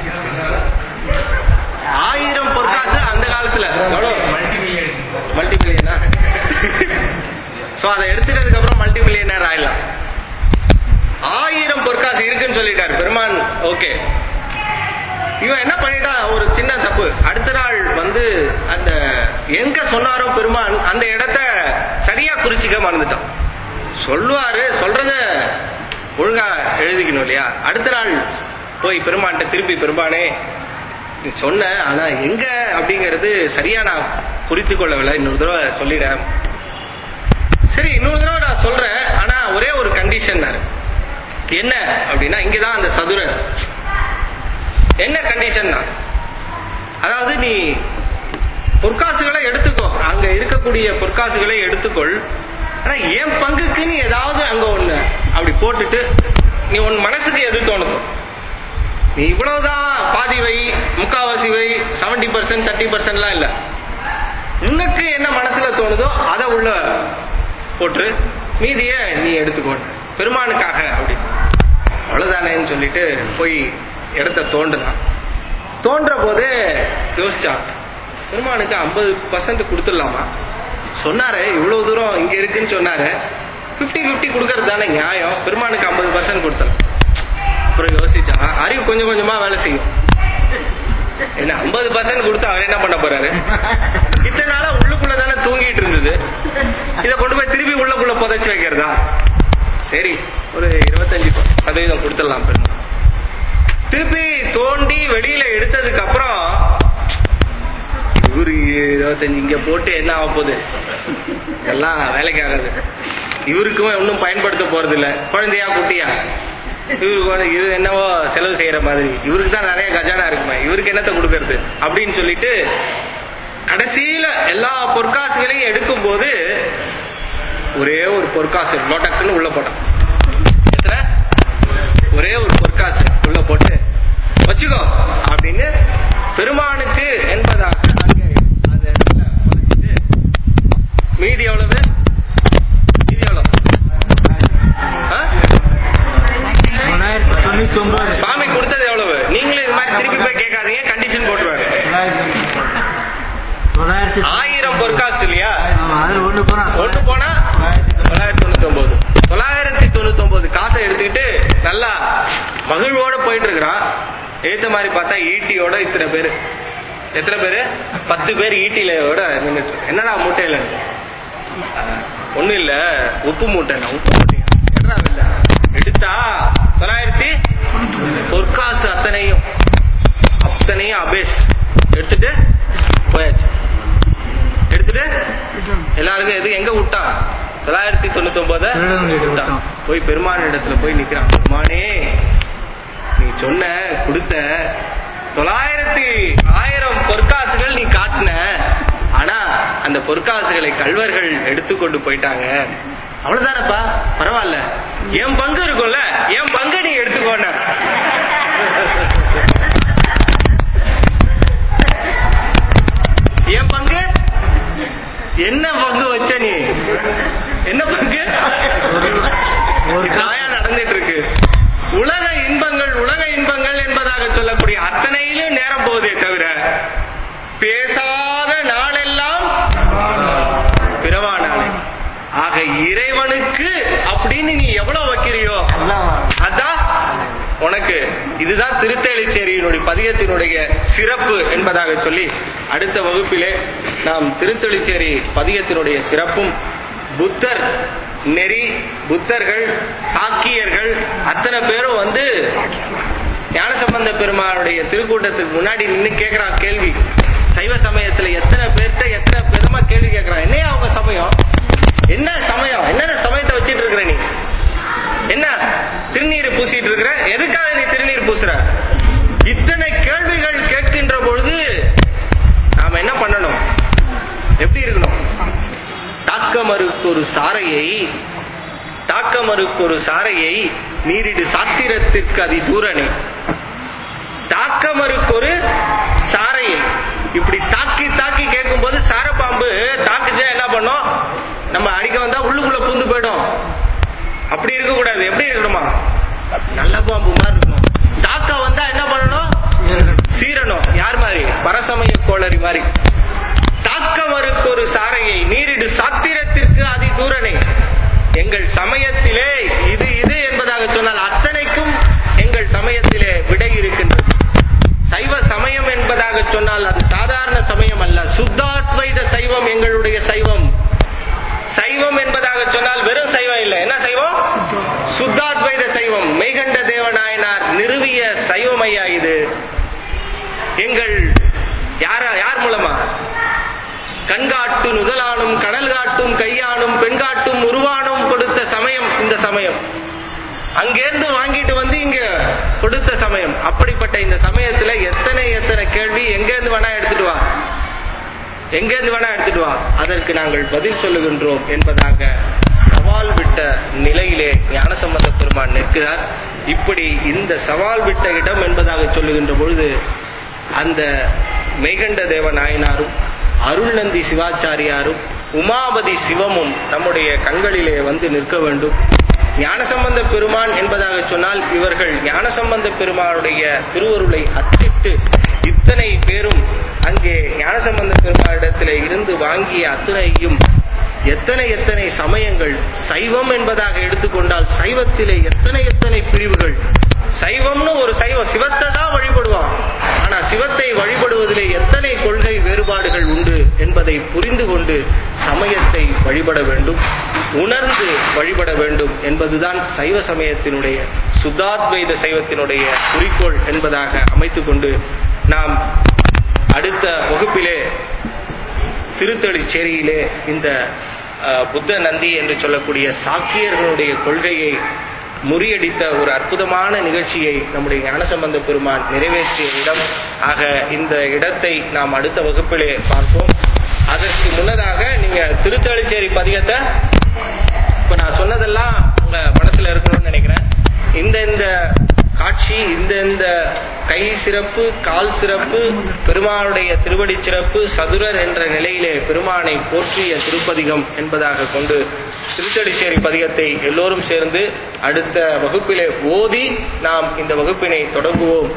ஆயிரம் பொற்காசு அந்த காலத்துல எவ்வளவு மல்டி மில்லியனா சோ அதை எடுத்துக்கிறதுக்கு அப்புறம் மல்டி மில்லியனர் ஆயிடலாம் ஆயிரம் பொற்காசு இருக்குன்னு சொல்லிட்டாரு பெருமான் ஓகே இவன் என்ன பண்ணிட்டான் ஒரு சின்ன தப்பு அடுத்த நாள் வந்து அந்த எங்க சொன்னாரோ பெருமான் அந்த இடத்த சரியா குறிச்சிக்க மறந்துட்டான் சொல்லுவாரு சொல்றத ஒழுங்கா எழுதிக்கணும் இல்லையா அடுத்த நாள் போய் பெருமான்ட்ட திருப்பி பெருமானே நீ சொன்ன ஆனா எங்க அப்படிங்கறது சரியா நான் குறித்து கொள்ளவில்லை இன்னொரு தடவை சொல்லிடுறேன் சரி இன்னொரு தடவை நான் சொல்றேன் ஆனா ஒரே ஒரு கண்டிஷன் என்ன அப்படின்னா இங்கதான் அந்த சதுரன் என்ன கண்டிஷன்னா அதாவது நீ பொற்காசுகளை எடுத்துக்கோ அங்க இருக்கக்கூடிய பொற்காசுகளை எடுத்துக்கொள் ஆனா என் பங்குக்கு நீ ஏதாவது அங்க ஒண்ணு அப்படி போட்டுட்டு நீ உன் மனசுக்கு எது தோணுதோ நீ இவ்வளவுதான் பாதி வை முக்காவாசி வை செவன்டி பர்சன்ட் தேர்ட்டி பர்சன்ட்லாம் இல்ல உனக்கு என்ன மனசுல தோணுதோ அதை உள்ள போட்டு மீதிய நீ எடுத்துக்கோ பெருமானுக்காக அப்படி அவ்வளவுதானேன்னு சொல்லிட்டு போய் இடத்த தோண்டுனான் தோன்ற போது யோசிச்சான் பெருமானுக்கு ஐம்பது பர்சன்ட் கொடுத்துடலாமா சொன்னாரு இவ்வளவு தூரம் இங்க இருக்குன்னு சொன்னாரு 50 50 கொடுக்கறது தானே நியாயம் பெருமானுக்கு ஐம்பது பர்சன்ட் கொடுத்தலாம் அப்புறம் யோசிச்சான் அறிவு கொஞ்சம் கொஞ்சமா வேலை செய்யும் என்ன ஐம்பது பர்சன்ட் கொடுத்து அவர் என்ன பண்ண போறாரு இத்தனை நாளா உள்ளுக்குள்ள தானே தூங்கிட்டு இருந்தது இதை கொண்டு போய் திருப்பி உள்ளுக்குள்ள புதைச்சு வைக்கிறதா சரி ஒரு இருபத்தஞ்சு சதவீதம் கொடுத்துடலாம் பெருமாள் திருப்பி தோண்டி வெளியில எடுத்ததுக்கு அப்புறம் இவரு இருபத்தஞ்சு இங்க போட்டு என்ன ஆக போகுது இதெல்லாம் வேலைக்கு ஆகாது இவருக்குமே ஒன்றும் பயன்படுத்த போறது இல்ல குழந்தையா குட்டியா இவருக்கு வந்து இது என்னவோ செலவு செய்யற மாதிரி இவருக்கு தான் நிறைய கஜானா இருக்குமே இவருக்கு என்னத்தை கொடுக்கறது அப்படின்னு சொல்லிட்டு கடைசியில எல்லா பொற்காசுகளையும் எடுக்கும் போது ஒரே ஒரு பொற்காசு லோட்டக்குன்னு உள்ள போட்டான் எத்தனை ஒரே ஒரு பொற்காசு உள்ள போட்டு வச்சுக்கோ அப்படின்னு பெருமானுக்கு என்பதாக அங்கே அந்த இடத்துல புதைச்சிட்டு, மீதி எவ்வளவு மீதி எவ்வளவு ஆ? தொள்ளாயிரத்தி தொண்ணூத்தி ஒன்பது சாமி கொடுத்தது எவ்வளவு நீங்களும் இது மாதிரி திருப்பி போய் கேட்காதீங்க கண்டிஷன் போட்டுருவாரு தொள்ளாயிரத்தி ஆயிரம் பொற்காசு இல்லையா ஆமா அதுல ஒண்ணு போனா ஒண்ணு போனா தொள்ளாயிரத்தி தொண்ணூத்தி ஒன்பது தொள்ளாயிரத்தி தொண்ணூத்தி ஒன்பது காசை எடுத்துக்கிட்டு நல்லா மகிழ்வோட போயிட்டு இருக்கிறான் ஏத்த மாதிரி பார்த்தா ஈட்டியோட இத்தனை பேரு எத்தனை பேரு பத்து பேர் ஈட்டிலோட நின்னுட்டு என்னடா மூட்டையில ஒண்ணும் இல்ல உப்பு மூட்டை உப்பு மூட்டையா என்னடா இல்ல எடுத்தா தொள்ளாயிரத்தி பொற்காசு அத்தனையும் அத்தனையும் அபேஸ் எடுத்துட்டு போயாச்சு எடுத்துட்டு எல்லாருக்கும் எது எங்க விட்டான் தொள்ளாயிரத்தி தொண்ணூத்தி ஒன்பது திருடனுடைய விட்டான். போய் பெருமான் இடத்துல போய் நிக்கிறான் பெருமானே நீ சொன்ன கொடுத்த தொள்ளாயிரத்தி ஆயிரம் பொற்காசுகள் நீ காட்டின ஆனா அந்த பொற்காசுகளை கல்வர்கள் எடுத்துக்கொண்டு போயிட்டாங்க அவ்வளவுதானப்பா பரவாயில்ல என் பங்கு இருக்கும்ல என் பங்கு நீ எடுத்துக்கோன என் பங்கு என்ன பங்கு வச்ச நீ என்ன பங்கு ஒரு தாயா நடந்துட்டு இருக்கு உலக இன்பங்கள் உலக இன்பங்கள் என்பதாக சொல்லக்கூடிய அத்தனையிலும் நேரம் போதே தவிர பேசாத நாளெல்லாம் பிறவா நாள் ஆக இறைவனுக்கு அப்படின்னு நீ எவ்வளவு வைக்கிறியோ அதான் உனக்கு இதுதான் திருத்தெளிச்சேரியினுடைய பதிகத்தினுடைய சிறப்பு என்பதாக சொல்லி அடுத்த வகுப்பிலே நாம் திருத்தெளிச்சேரி பதிகத்தினுடைய சிறப்பும் புத்தர் நெறி புத்தர்கள் சாக்கியர்கள் அத்தனை பேரும் வந்து ஞானசம்பந்த பெருமானுடைய திருக்கூட்டத்துக்கு முன்னாடி நின்னு கேக்குறான் கேள்வி சைவ சமயத்துல எத்தனை பேர்கிட்ட எத்தனை பெருமா கேள்வி கேட்கறான் என்னையா அவங்க சமயம் என்ன சமயம் என்னென்ன சமயத்தை வச்சிட்டு இருக்கிற நீ என்ன திருநீர் பூசிட்டு இருக்கிற எதுக்காக நீ திருநீர் பூசுற இத்தனை கேள்விகள் கேட்கின்ற பொழுது நாம என்ன பண்ணணும் எப்படி இருக்கணும் தாக்கமருக்கு ஒரு சாரையை தாக்கமருக்கு ஒரு சாரையை நீரிடு சாத்திரத்திற்கு அதி தூரனே தாக்கமருக்கு ஒரு சாரையை இப்படி தாக்கி தாக்கி கேட்கும் போது சாரப்பாம்பு தாக்குச்சா என்ன பண்ணும் நம்ம அடிக்க வந்தா உள்ளுக்குள்ள பூந்து போயிடும் அப்படி இருக்க கூடாது எப்படி இருக்கணுமா நல்ல பாம்பு மாதிரி இருக்கணும் தாக்க வந்தா என்ன பண்ணணும் சீரணும் யார் மாதிரி பரசமய கோளரி மாதிரி தாக்கமருக்கு ஒரு சாரையை நீரிடு சாத்திரத்திற்கு அதி தூரனே எங்கள் சமயத்திலே இது இது என்பதாக சொன்னால் அத்தனைக்கும் எங்கள் சமயத்திலே விடை இருக்கின்றது சைவ சமயம் என்பதாக சொன்னால் அது சாதாரண சமயம் அல்ல சுத்தாத்வைத சைவம் எங்களுடைய சைவம் சைவம் என்பதாக சொன்னால் வெறும் சைவம் இல்லை என்ன சைவம் சுத்தாத்வைத சைவம் மெய்கண்ட தேவநாயனார் நிறுவிய சைவம் ஐயா இது எங்கள் யார யார் மூலமா கண்காட்டு நுதலானும் கடல் காட்டும் கையானும் பெண்காட்டும் உருவானும் கொடுத்த சமயம் இந்த சமயம் அங்கேருந்து வாங்கிட்டு வந்து இங்க கொடுத்த சமயம் அப்படிப்பட்ட இந்த சமயத்துல எத்தனை எத்தனை கேள்வி எங்கேருந்து வேணா எடுத்துட்டு வா எங்கேருந்து வேணா எடுத்துட்டு வா அதற்கு நாங்கள் பதில் சொல்லுகின்றோம் என்பதாக சவால் விட்ட நிலையிலே ஞானசம்பந்த பெருமான் நிற்கிறார் இப்படி இந்த சவால் விட்ட இடம் என்பதாக சொல்லுகின்ற பொழுது அந்த மெய்கண்ட தேவ நாயனாரும் அருள்நந்தி சிவாச்சாரியாரும் உமாபதி சிவமும் நம்முடைய கண்களிலே வந்து நிற்க வேண்டும் ஞானசம்பந்த பெருமான் என்பதாக சொன்னால் இவர்கள் ஞானசம்பந்த பெருமானுடைய திருவருளை அத்திட்டு இத்தனை பேரும் அங்கே ஞானசம்பந்த பெருமானிடத்திலே இருந்து வாங்கிய அத்தனையும் எத்தனை எத்தனை சமயங்கள் சைவம் என்பதாக எடுத்துக்கொண்டால் சைவத்திலே எத்தனை எத்தனை பிரிவுகள் சைவம்னு ஒரு சைவம் சிவத்தை தான் வழிபடுவான் ஆனா சிவத்தை வழிபடுவதிலே எத்தனை கொள்கை வேறுபாடுகள் உண்டு என்பதை புரிந்து கொண்டு சமயத்தை வழிபட வேண்டும் உணர்ந்து வழிபட வேண்டும் என்பதுதான் சைவ சமயத்தினுடைய சுத்தாத்வைத சைவத்தினுடைய குறிக்கோள் என்பதாக அமைத்துக் கொண்டு நாம் அடுத்த வகுப்பிலே திருத்தளிச்சேரியிலே இந்த அஹ், புத்த நந்தி என்று சொல்லக்கூடிய சாக்கியர்களுடைய கொள்கையை முறியடித்த ஒரு அற்புதமான நிகழ்ச்சியை நம்முடைய ஞானசம்பந்த பெருமான் நிறைவேற்றிய இடம் ஆக இந்த இடத்தை நாம் அடுத்த வகுப்பிலே பார்ப்போம் அதற்கு முன்னதாக நீங்க திருத்தளிச்சேரி பதிகத்தை இப்ப நான் சொன்னதெல்லாம் உங்க மனசுல இருக்கணும்னு நினைக்கிறேன் இந்த இந்த காட்சி இந்த இந்த கை சிறப்பு கால் சிறப்பு பெருமானுடைய திருவடி சிறப்பு சதுரர் என்ற நிலையிலே பெருமானை போற்றிய திருப்பதிகம் என்பதாக கொண்டு திருத்தடிச்சேரி பதிகத்தை எல்லோரும் சேர்ந்து அடுத்த வகுப்பிலே ஓதி நாம் இந்த வகுப்பினை தொடங்குவோம்